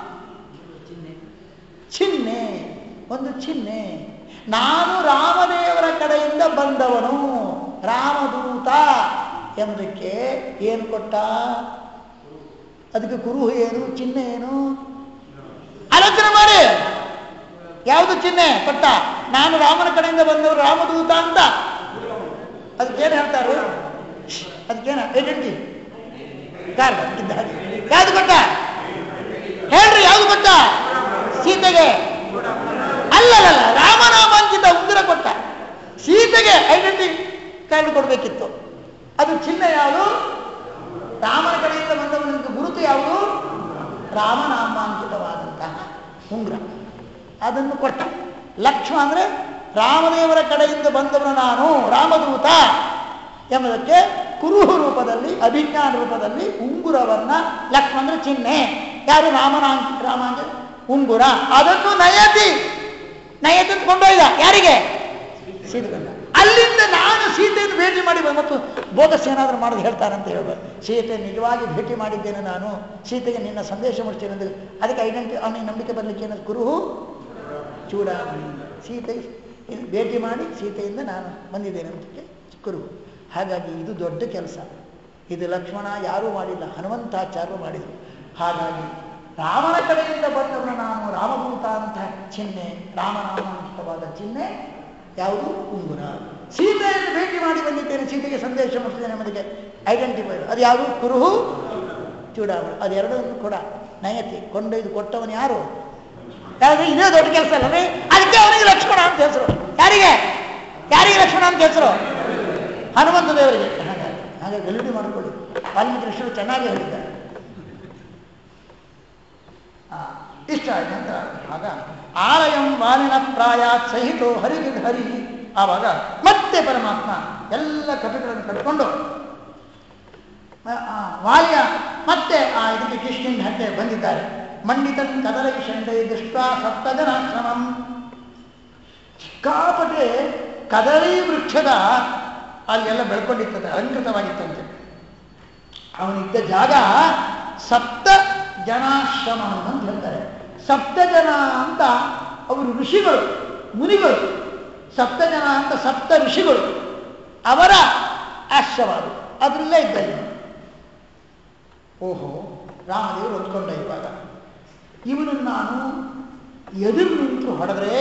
ಚಿಹ್ನೆ ಒಂದು ಚಿಹ್ನೆ ನಾನು ರಾಮದೇವರ ಕಡೆಯಿಂದ ಬಂದವನು ರಾಮದೂತ ಎಂಬುದಕ್ಕೆ ಏನು ಕೊಟ್ಟ ಅದಕ್ಕೆ ಕುರುಹು ಏನು ಚಿಹ್ನೆ ಏನು ಆಲೋಚನೆ ಮಾಡಿ ಯಾವುದು ಚಿಹ್ನೆ ಕೊಟ್ಟ ನಾನು ರಾಮನ ಕಡೆಯಿಂದ ಬಂದವರು ರಾಮದೂತ ಅಂತ ಅದಕ್ಕೇನು ಹೇಳ್ತಾರೆ ಅದಕ್ಕೇನ ಐಡೆಂಟಿ ಕಾರ್ಡ್ ಇದ್ದ ಹಾಗೆ ಯಾವ್ದು ಕೊಟ್ಟ ಹೇಳ್ರಿ ಯಾವ್ದು ಕೊಟ್ಟ ಸೀತೆಗೆ ಅಲ್ಲಲ್ಲ ರಾಮನಾಮಾಂಕಿತ ಉಂಗುರ ಕೊಟ್ಟ ಸೀತೆಗೆ ಐಡೆಂಟಿ ಕಾರ್ಡ್ ಕೊಡಬೇಕಿತ್ತು ಅದು ಚಿಹ್ನೆ ಯಾವುದು ರಾಮನ ಕಡೆಯಿಂದ ಬಂದವನಿಗೆ ಗುರುತು ಯಾವುದು ರಾಮನಾಮಾಂಕಿತವಾದಂತಹ ಉಂಗುರ ಅದನ್ನು ಕೊಟ್ಟ ಲಕ್ಷ್ಮ ಅಂದ್ರೆ ರಾಮದೇವರ ಕಡೆಯಿಂದ ಬಂದವನು ನಾನು ರಾಮದೂತ ಎಂಬುದಕ್ಕೆ ಕುರುಹು ರೂಪದಲ್ಲಿ ಅಭಿಜ್ಞಾನ ರೂಪದಲ್ಲಿ ಉಂಗುರವನ್ನ ಲಕ್ಷ್ಮ ಅಂದ್ರೆ ಚಿಹ್ನೆ ಯಾರು ರಾಮನಾಂಕಿ ರಾಮಾಂಕ ಉಂಗುರ ಅದನ್ನು ನಯತಿ ನಯತಿ ಅಂತ ಕೊಂಡೊಯ್ದ ಯಾರಿಗೆ ಸೀತೆಗಂಡ ಅಲ್ಲಿಂದ ನಾನು ಸೀತೆಯನ್ನು ಭೇಟಿ ಮಾಡಿ ಬಂದ ಮತ್ತು ಬೋಗಸ್ ಏನಾದರೂ ಮಾಡೋದು ಹೇಳ್ತಾರಂತ ಹೇಳ್ಬೋದು ಸೀತೆ ನಿಜವಾಗಿ ಭೇಟಿ ಮಾಡಿದ್ದೇನೆ ನಾನು ಸೀತೆಗೆ ನಿನ್ನ ಸಂದೇಶ ಮುಡ್ತೇನೆ ಅಂದ್ರೆ ಅದಕ್ಕೆ ಐಡೆಂಟಿ ಅವನಿಗೆ ನಂಬಿಕೆ ಬರಲಿಕ್ಕೆ ಏನಾದ್ರು ಕುರುಹು ಚೂಡಾಮಣಿ ಸೀತೆ ಭೇಟಿ ಮಾಡಿ ಸೀತೆಯಿಂದ ನಾನು ಬಂದಿದ್ದೇನೆ ಅಂತ ಕುರು ಹಾಗಾಗಿ ಇದು ದೊಡ್ಡ ಕೆಲಸ ಇದು ಲಕ್ಷ್ಮಣ ಯಾರೂ ಮಾಡಿಲ್ಲ ಹನುಮಂತಾಚಾರ್ಯರು ಮಾಡಿದರು ಹಾಗಾಗಿ ರಾಮನ ಕಡೆಯಿಂದ ಬಂದವನು ನಾನು ರಾಮಭೂತ ಅಂತ ಚಿಹ್ನೆ ರಾಮನಾಮಾಂಕಿತವಾದ ಚಿಹ್ನೆ ಯಾವುದು ಉಂಗುರ ಸೀತೆಯನ್ನು ಭೇಟಿ ಮಾಡಿ ಬಂದಿದ್ದೇನೆ ಸೀತೆಗೆ ಸಂದೇಶ ಮುಟ್ಟಿದ್ದೇನೆ ನಮಗೆ ಐಡೆಂಟಿಫೈ ಅದು ಯಾವುದು ಕುರುಹು ಚೂಡಾಮಣಿ ಅದೆರಡನ್ನು ಕೂಡ ನಯತಿ ಕೊಂಡೊಯ್ದು ಕೊಟ್ಟವನು ಯಾರು ಯಾರು ಇದೇ ದೊಡ್ಡ ಕೆಲಸ ಅಲ್ಲವೇ ಅದಕ್ಕೆ ಅವನಿಗೆ ಲಕ್ಷ್ಮಣ ಅಂತ ಹೆಸರು ಯಾರಿಗೆ ಯಾರಿಗೆ ಲಕ್ಷ್ಮಣ ಅಂತ ಹೆಸರು ಹನುಮಂತ ದೇವರಿಗೆ ಹಾಗಾಗಿ ಹಾಗಾಗಿ ಗಲುಡಿ ಮಾಡಿಕೊಳ್ಳಿ ವಾಲ್ಮೀಕಿ ಕೃಷ್ಣರು ಚೆನ್ನಾಗಿ ಹೇಳಿದ್ದಾರೆ ಆ, ಇಷ್ಟ ಆಯ್ತು ನಂತರ ಆಗ ಆಲಯಂ ವಾಲಿನ ಪ್ರಾಯಾತ್ ಸಹಿತೋ ಹರಿಗೆ ಹರಿ ಆವಾಗ ಮತ್ತೆ ಪರಮಾತ್ಮ ಎಲ್ಲ ಕಪಿಗಳನ್ನು ಕಟ್ಕೊಂಡು ಆ, ಆ, ವಾಲಿಯ ಮತ್ತೆ ಆ ಇದಕ್ಕೆ ಕೃಷ್ಣನ ಹಟ್ಟೆ ಬಂದಿದ್ದಾರೆ ಮಂಡಿತನ್ ಕದಲೈ ಶಂಡೈ ದೃಷ್ಟ ಸಪ್ತಜನಾಶ್ರಮಂ ಸಿಕ್ಕಾಪಟ್ಟೆ ಕದಳಿ ವೃಕ್ಷದ ಅಲ್ಲೆಲ್ಲ ಬೆಳ್ಕೊಂಡಿರ್ತದೆ ಅಲಂಕೃತವಾಗಿತ್ತಂತೆ ಅವನಿದ್ದ ಜಾಗ ಸಪ್ತ ಜನಾಶ್ರಮ ಅಂತ ಹೇಳ್ತಾರೆ ಸಪ್ತ ಜನ ಅಂತ ಅವರು ಋಷಿಗಳು ಮುನಿಗಳು ಸಪ್ತ ಜನ ಅಂತ ಸಪ್ತ ಋಷಿಗಳು ಅವರ ಆಶ್ರಮ ಅದು ಅದರಲ್ಲೇ ಇದ್ದ ಇವನು. ಓಹೋ ರಾಮದೇವರು ಹೊತ್ಕೊಂಡ ಇವಾಗ ಇವನು ನಾನು ಎದುರು ನಿಂತು ಹೊಡೆದ್ರೆ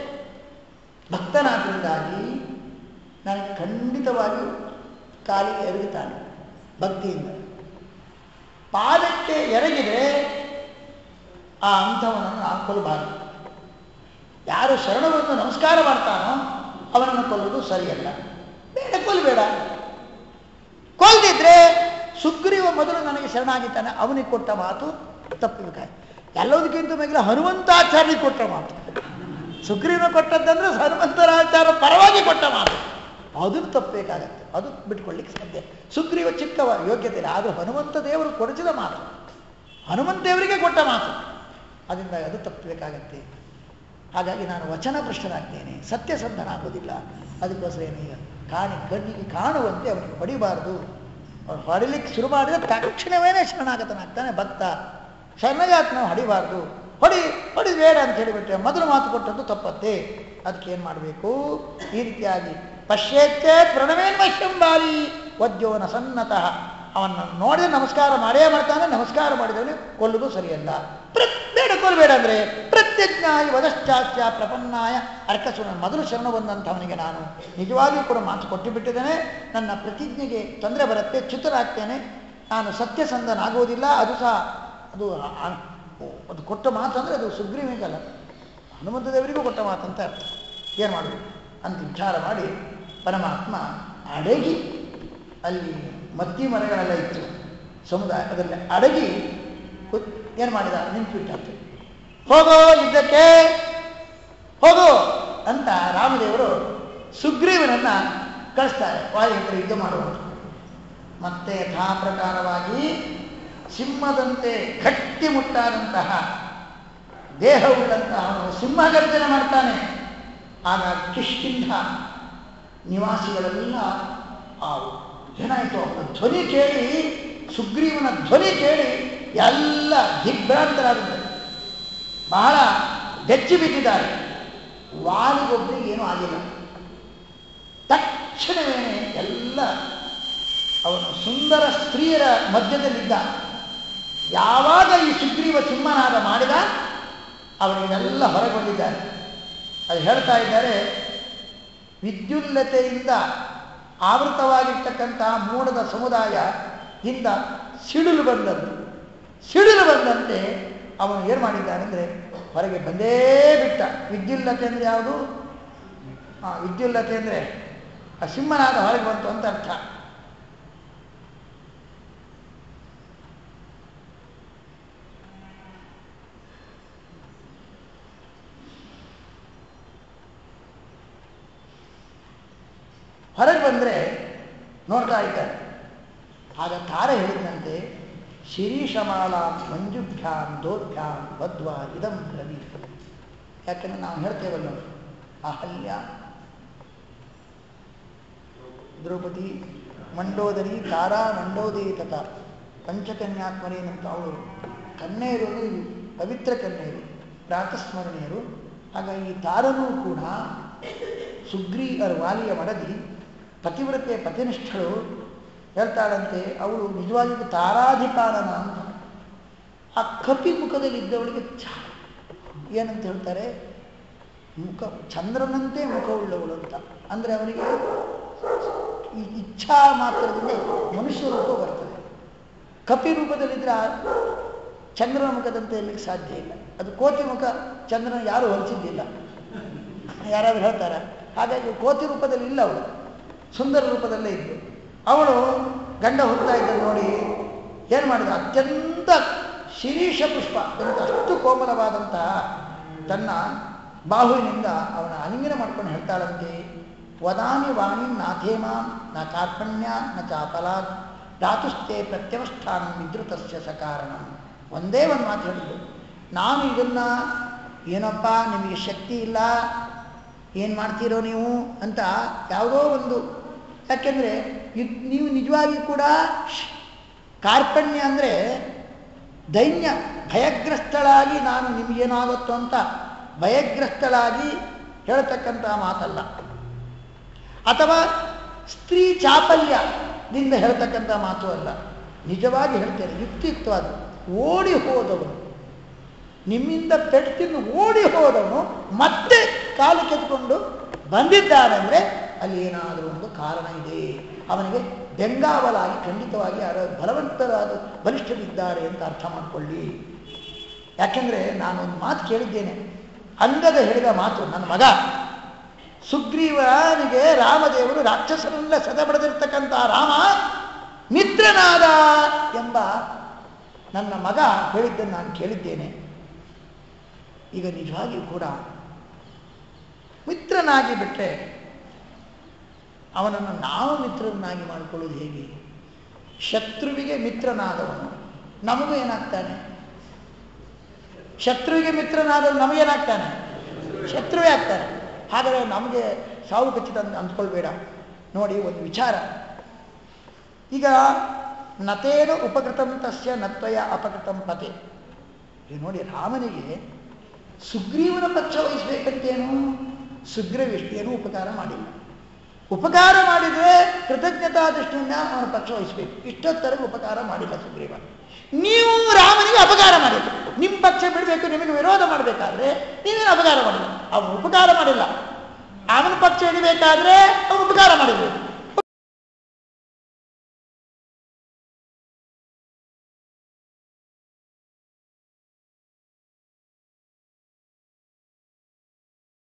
ಭಕ್ತನಾದ್ರಿಂದಾಗಿ ನನಗೆ ಖಂಡಿತವಾಗಿ ಕಾಲಿಗೆ ಎರಗುತ್ತಾನೆ ಭಕ್ತಿಯಿಂದ ಪಾದಕ್ಕೆ ಎರಗಿದ್ರೆ ಆ ಅಂಥವನನ್ನು ನಾನು ಕೊಲ್ಲಬಾರದು ಯಾರು ಶರಣವನ್ನು ನಮಸ್ಕಾರ ಮಾಡ್ತಾನೋ ಅವನನ್ನು ಕೊಲ್ಲೋದು ಸರಿಯಲ್ಲ ಬೇಡ ಕೊಲ್ಲಬೇಡ ಕೊಲ್ದಿದ್ರೆ ಸುಗ್ರೀವ ಮೊದಲು ನನಗೆ ಶರಣಾಗಿದ್ದಾನೆ ಅವನಿಗೆ ಕೊಟ್ಟ ಮಾತು ತಪ್ಪಬೇಕಾಗಿ ಎಲ್ಲದಕ್ಕಿಂತ ಮೇಲೆ ಹನುಮಂತಾಚಾರ್ಯ ಕೊಟ್ಟ ಮಾತು ಸುಗ್ರೀವ ಕೊಟ್ಟದ್ದಂದ್ರೆ ಹನುಮಂತರಾಚಾರ್ಯ ಪರವಾಗಿ ಕೊಟ್ಟ ಮಾತು ಅದನ್ನು ತಪ್ಪಬೇಕಾಗತ್ತೆ ಅದು ಬಿಟ್ಕೊಳ್ಳಿಕ್ಕೆ ಸಾಧ್ಯ ಸುಗ್ರೀವ ಚಿಕ್ಕವ ಯೋಗ್ಯತೆ ಇಲ್ಲ ಆದರೂ ಹನುಮಂತ ದೇವರು ಕೊಡಿಸಿದ ಮಾತು ಹನುಮಂತ ದೇವರಿಗೆ ಕೊಟ್ಟ ಮಾತು ಅದರಿಂದ ಅದು ತಪ್ಪಬೇಕಾಗತ್ತೆ ಹಾಗಾಗಿ ನಾನು ವಚನ ಭ್ರಷ್ಟನಾಗ್ತೇನೆ ಸತ್ಯಸಂಧನಾಗೋದಿಲ್ಲ ಅದಕ್ಕೋಸ್ಕರ ಏನೀಗ ಕಾಣಿ ಕಣ್ಣಿಗೆ ಕಾಣುವಂತೆ ಅವನಿಗೆ ಹೊಡಿಬಾರದು ಅವನು ಹೊಡಿಲಿಕ್ಕೆ ಶುರು ಮಾಡಿದ ತಕ್ಷಣವೇನೆ ಶರಣಾಗತನಾಗ್ತಾನೆ ಭಕ್ತ ಶರಣಗಾತ ನಾವು ಹೊಡಿಬಾರ್ದು ಹೊಡಿ ಹೊಡಿ ಬೇಡ ಅಂತ ಹೇಳಿಬಿಟ್ರೆ ಮೊದಲು ಮಾತು ಕೊಟ್ಟದ್ದು ತಪ್ಪತ್ತೆ ಅದಕ್ಕೆ ಏನು ಮಾಡಬೇಕು ಈ ರೀತಿಯಾಗಿ ಪಶ್ಯೇತ್ತೇ ಪ್ರಣವೇನ್ಮಶ್ಯಂಬಾಲಿ ವದ್ಯೋನ ಸನ್ನತಃ ಅವನ್ನ ನೋಡಿದ್ರೆ ನಮಸ್ಕಾರ ಮಾಡೇ ಮಾಡ್ತಾನೆ ನಮಸ್ಕಾರ ಮಾಡಿದವನು ಕೊಲ್ಲುವುದು ಸರಿಯಲ್ಲ ಪ್ರ ಬೇಡ ಕೊಲ್ಲಬೇಡ ಅಂದ್ರೆ ಪ್ರತ್ಯಜ್ಞಾಯ ವದಶ್ಚಾಸ್ಯ ಪ್ರಪನ್ನಾಯ ಅರ್ಕಸುನ ಮೊದಲು ಶರಣ ಬಂದಂಥವನಿಗೆ ನಾನು ನಿಜವಾಗಿಯೂ ಕೂಡ ಮಾತು ಕೊಟ್ಟು ಬಿಟ್ಟಿದ್ದೇನೆ ನನ್ನ ಪ್ರತಿಜ್ಞೆಗೆ ತೊಂದರೆ ಬರುತ್ತೆ ಚ್ಯುತರಾಗ್ತೇನೆ ನಾನು ಸತ್ಯಸಂಧನಾಗುವುದಿಲ್ಲ ಅದು ಸಹ ಅದು ಆ- ಆ- ಅದು ಕೊಟ್ಟ ಮಾತು ಅಂದರೆ ಅದು ಸುಗ್ರೀವಿಗಲ್ಲ ಹನುಮಂತ ದೇವರಿಗೂ ಕೊಟ್ಟ ಮಾತಂತ ಅರ್ಥ ಏನು ಮಾಡಬೇಕು ಅಂತ ವಿಚಾರ ಮಾಡಿ ಪರಮಾತ್ಮ ಅಡಗಿ ಅಲ್ಲಿ ಮತ್ತಿ ಮರಗಳೆಲ್ಲ ಇತ್ತು ಸಮುದಾಯ ಅದರಲ್ಲಿ ಅಡಗಿ ಏನು ಮಾಡಿದ ನಿಂತುಬಿಟ್ಟಂತೆ ಹೋಗೋ ಯುದ್ಧಕ್ಕೆ ಹೋಗು ಅಂತ ರಾಮದೇವರು ಸುಗ್ರೀವನನ್ನ ಕಳಿಸ್ತಾರೆ ವಾಲಿ ಹತ್ರ ಯುದ್ಧ ಮಾಡುವಂತ ಮತ್ತೆ ಯಥಾ ಪ್ರಕಾರವಾಗಿ ಸಿಂಹದಂತೆ ಗಟ್ಟಿ ಮುಟ್ಟಾದಂತಹ ದೇಹವುಳ್ಳಂತಹ ಅವನು ಸಿಂಹಗರ್ಜನೆ ಮಾಡ್ತಾನೆ ಆಗ ಕಿಷ್ಕಿಂಧ ನಿವಾಸಿಗಳೆಲ್ಲ ಆ ಏನಾಯಿತು ಅವನ ಧ್ವನಿ ಕೇಳಿ ಸುಗ್ರೀವನ ಧ್ವನಿ ಕೇಳಿ ಎಲ್ಲ ದಿಗ್ಭ್ರಾಂತರಾಗಿದ್ದಾರೆ ಬಹಳ ಬೆಚ್ಚಿ ಬಿದ್ದಿದ್ದಾರೆ ವಾಲಿಗೊಬ್ಬರಿಗೆ ಏನೂ ಆಗಿಲ್ಲ ತಕ್ಷಣವೇ ಎಲ್ಲ ಅವನು ಸುಂದರ ಸ್ತ್ರೀಯರ ಮಧ್ಯದಲ್ಲಿದ್ದ ಯಾವಾಗ ಈ ಸುಗ್ರೀವ ಸಿಂಹನಾದ ಮಾಡಿದ ಅವನಿಗೆಲ್ಲ ಹೊರಗೆ ಬಂದಿದ್ದಾರೆ ಅದು ಹೇಳ್ತಾ ಇದ್ದಾರೆ ವಿದ್ಯುಲ್ಲತೆಯಿಂದ ಆವೃತವಾಗಿರ್ತಕ್ಕಂತಹ ಮೋಡದ ಸಮುದಾಯ ಇಂದ ಸಿಡಿಲು ಬಂದಂತೆ ಸಿಡಿಲು ಬಂದಂತೆ ಅವನು ಏನು ಮಾಡಿದ್ದಾನೆ ಅಂದರೆ ಹೊರಗೆ ಬಂದೇ ಬಿಟ್ಟ ವಿದ್ಯುಲ್ಲತೆ ಅಂದರೆ ಯಾವುದು ಆ, ವಿದ್ಯುಲ್ಲತೆ ಅಂದರೆ ಆ ಸಿಂಹನಾದ ಹೊರಗೆ ಬಂತು ಅಂತ ಅರ್ಥ ಹೊರಗೆ ಬಂದರೆ ನೋಡ್ತಾ ಇದ್ದಾರೆ ಆಗ ತಾರೆ ಹೇಳಿದಂತೆ ಶಿರೀಷಮಾಲ ಮಂಜುಭ್ಯಾಂ ದೋಭ್ಯಾಂ ಬದ್ವಾ ಇದಂ ರವಿ ಯಾಕೆಂದ್ರೆ ನಾವು ಹೇಳ್ತೇವಲ್ಲ ಅಹಲ್ಯ ದ್ರೌಪದಿ ಮಂಡೋದರಿ ತಾರಾ ಮಂಡೋದರಿ ತಥಾ ಪಂಚಕನ್ಯಾತ್ಮರೇನಂತ ಅವಳು ಕನ್ನೆಯರು ಅಂದರೆ ಇವು ಪವಿತ್ರ ಕನ್ನೆಯರು ಪ್ರಾತಸ್ಮರಣೀಯರು ಆಗ ಈ ತಾರನೂ ಕೂಡ ಸುಗ್ರೀ ವಾಲಿಯ ಮಡದಿ ಪತಿವ್ರತೆ ಪತಿನಿಷ್ಠಳು ಹೇಳ್ತಾಳಂತೆ ಅವಳು ನಿಜವಾಗಿಯೂ ತಾರಾಧಿಕಾರನ ಅಂತ ಆ ಕಪಿ ಮುಖದಲ್ಲಿ ಇದ್ದವಳಿಗೆ ಛ ಏನಂತ ಹೇಳ್ತಾರೆ ಮುಖ ಚಂದ್ರನಂತೆ ಮುಖವುಳ್ಳವಳು ಅಂತ ಅಂದರೆ ಅವನಿಗೆ ಈ ಇಚ್ಛಾ ಮಾತ್ರದಿಂದ ಮನುಷ್ಯ ರೂಪ ಬರ್ತದೆ ಕಪಿ ರೂಪದಲ್ಲಿದ್ದರೆ ಆ ಚಂದ್ರನ ಮುಖದಂತೆ ಇರಲಿಕ್ಕೆ ಸಾಧ್ಯ ಇಲ್ಲ ಅದು ಕೋತಿ ಮುಖ ಚಂದ್ರನ ಯಾರು ಹೊಲಿಸಿದ್ದಿಲ್ಲ ಯಾರಾದ್ರೂ ಹೇಳ್ತಾರೆ ಹಾಗಾಗಿ ಕೋತಿ ರೂಪದಲ್ಲಿ ಇಲ್ಲ ಅವಳು ಸುಂದರ ರೂಪದಲ್ಲೇ ಇದ್ದು ಅವಳು ಗಂಡ ಹೋಗ್ತಾ ಇದ್ದ ನೋಡಿ ಏನು ಮಾಡಿದ ಅತ್ಯಂತ ಶಿರೀಷ ಪುಷ್ಪ ಅಂತ ಅಷ್ಟು ಕೋಮಲವಾದಂತಹ ತನ್ನ ಬಾಹುವಿನಿಂದ ಅವನ ಆಲಿಂಗನ ಮಾಡ್ಕೊಂಡು ಹೇಳ್ತಾಳಂತೆ ವದಾಮಿ ವಾಣಿ ನಾಥೇಮಾಂ ನ ಕಾರ್ಪಣ್ಯ ನ ಚಾಪಲಾತ್ ಧಾತುಸ್ಥೆ ಪ್ರತ್ಯವಸ್ಥಾನ ವಿದ್ರುತಸ್ಯ ಸಕಾರಣ ಒಂದೇ ಒಂದು ಮಾತು ಹೇಳಿದ್ದು ನಾನು ಇದನ್ನ ಏನಪ್ಪ ನಿಮಗೆ ಶಕ್ತಿ ಇಲ್ಲ ಏನು ಮಾಡ್ತೀರೋ ನೀವು ಅಂತ ಯಾವುದೋ ಒಂದು ಯಾಕೆಂದರೆ ನೀವು ನಿಜವಾಗಿ ಕೂಡ ಶ್- ಕಾರ್ಪಣ್ಯ ಅಂದರೆ ದೈನ್ಯ ಭಯಗ್ರಸ್ತಳಾಗಿ ನಾನು ನಿಮಗೇನಾಗುತ್ತೋ ಅಂತ ಭಯಗ್ರಸ್ತಳಾಗಿ ಹೇಳ್ತಕ್ಕಂಥ ಮಾತಲ್ಲ ಅಥವಾ ಸ್ತ್ರೀ ಚಾಪಲ್ಯದಿಂದ ಹೇಳ್ತಕ್ಕಂಥ ಮಾತು ಅಲ್ಲ ನಿಜವಾಗಿ ಹೇಳ್ತೇನೆ ಯುಕ್ತಿಯುಕ್ತವಾದ ಓಡಿ ಹೋದವನು ನಿಮ್ಮಿಂದ ಪೆಟ್ಟು ತಿಂದು ಓಡಿ ಹೋದವನು ಮತ್ತೆ ಕಾಲು ಕೆತ್ಕೊಂಡು ಬಂದಿದ್ದಾನೆಂದರೆ ಅಲ್ಲಿ ಏನಾದರೂ ಒಂದು ಕಾರಣ ಇದೆ ಅವನಿಗೆ ಬೆಂಗಾವಲಾಗಿ ಖಂಡಿತವಾಗಿ ಯಾರೋ ಬಲವಂತರಾದ ಬಲಿಷ್ಠರಿದ್ದಾರೆ ಅಂತ ಅರ್ಥ ಮಾಡಿಕೊಳ್ಳಿ ಯಾಕೆಂದರೆ ನಾನೊಂದು ಮಾತು ಕೇಳಿದ್ದೇನೆ ಅಂಗದ ಹೇಳಿದ ಮಾತು ನನ್ನ ಮಗ ಸುಗ್ರೀವನಿಗೆ ರಾಮದೇವರು ರಾಕ್ಷಸರನ್ನೆಲ್ಲ ಸದಬಡದಿರ್ತಕ್ಕಂಥ ರಾಮ ಮಿತ್ರನಾದ ಎಂಬ ನನ್ನ ಮಗ ಹೇಳಿದ್ದನ್ನು ನಾನು ಕೇಳಿದ್ದೇನೆ ಈಗ ನಿಜವಾಗಿಯೂ ಕೂಡ ಮಿತ್ರನಾಗಿ ಬಿಟ್ಟರೆ ಅವನನ್ನು ನಾವು ಮಿತ್ರನಾಗಿ ಮಾಡಿಕೊಳ್ಳೋದು ಹೇಗೆ ಶತ್ರುವಿಗೆ ಮಿತ್ರನಾದವನು ನಮಗೂ ಏನಾಗ್ತಾನೆ ಶತ್ರುವಿಗೆ ಮಿತ್ರನಾದವನು ನಮಗೇನಾಗ್ತಾನೆ ಶತ್ರುವೇ ಆಗ್ತಾನೆ ಹಾಗಾದರೆ ನಮಗೆ ಸಾವು ಖಚಿತ ಅಂತ ಅಂದ್ಕೊಳ್ಬೇಡ ನೋಡಿ ಒಂದು ವಿಚಾರ ಈಗ ನತೇನ ಉಪಕೃತಂ ತಸ್ಯ ನತ್ವಯ ಅಪಕೃತಂ ಪತೆ ಈಗ ನೋಡಿ ರಾಮನಿಗೆ ಸುಗ್ರೀವನ ಪಕ್ಷ ವಹಿಸ್ಬೇಕಂತೇನು ಸುಗ್ರೀವಿಷ್ಟೇನು ಉಪಕಾರ ಮಾಡಿಲ್ಲ ಉಪಕಾರ ಮಾಡಿದರೆ ಕೃತಜ್ಞತಾ ದೃಷ್ಟಿಯಿಂದ ಅವನ ಪಕ್ಷ ವಹಿಸಬೇಕು ಇಷ್ಟೊತ್ತರೆಗೂ ಉಪಕಾರ ಮಾಡಿಲ್ಲ ಸುಗ್ರೀವ ನೀವು ರಾಮನಿಗೆ ಅಪಕಾರ ಮಾಡಿಲ್ಲ ನಿಮ್ಮ ಪಕ್ಷ ಬಿಡಬೇಕು ನಿಮಗೆ ವಿರೋಧ ಮಾಡಬೇಕಾದ್ರೆ ನೀವೇನು ಅಪಕಾರ ಮಾಡಿಲ್ಲ ಅವನು ಉಪಕಾರ ಮಾಡಿಲ್ಲ ಅವನ ಪಕ್ಷ ಹಿಡಿಬೇಕಾದ್ರೆ ಅವನು ಉಪಕಾರ ಮಾಡಿರ್ಬೇಕು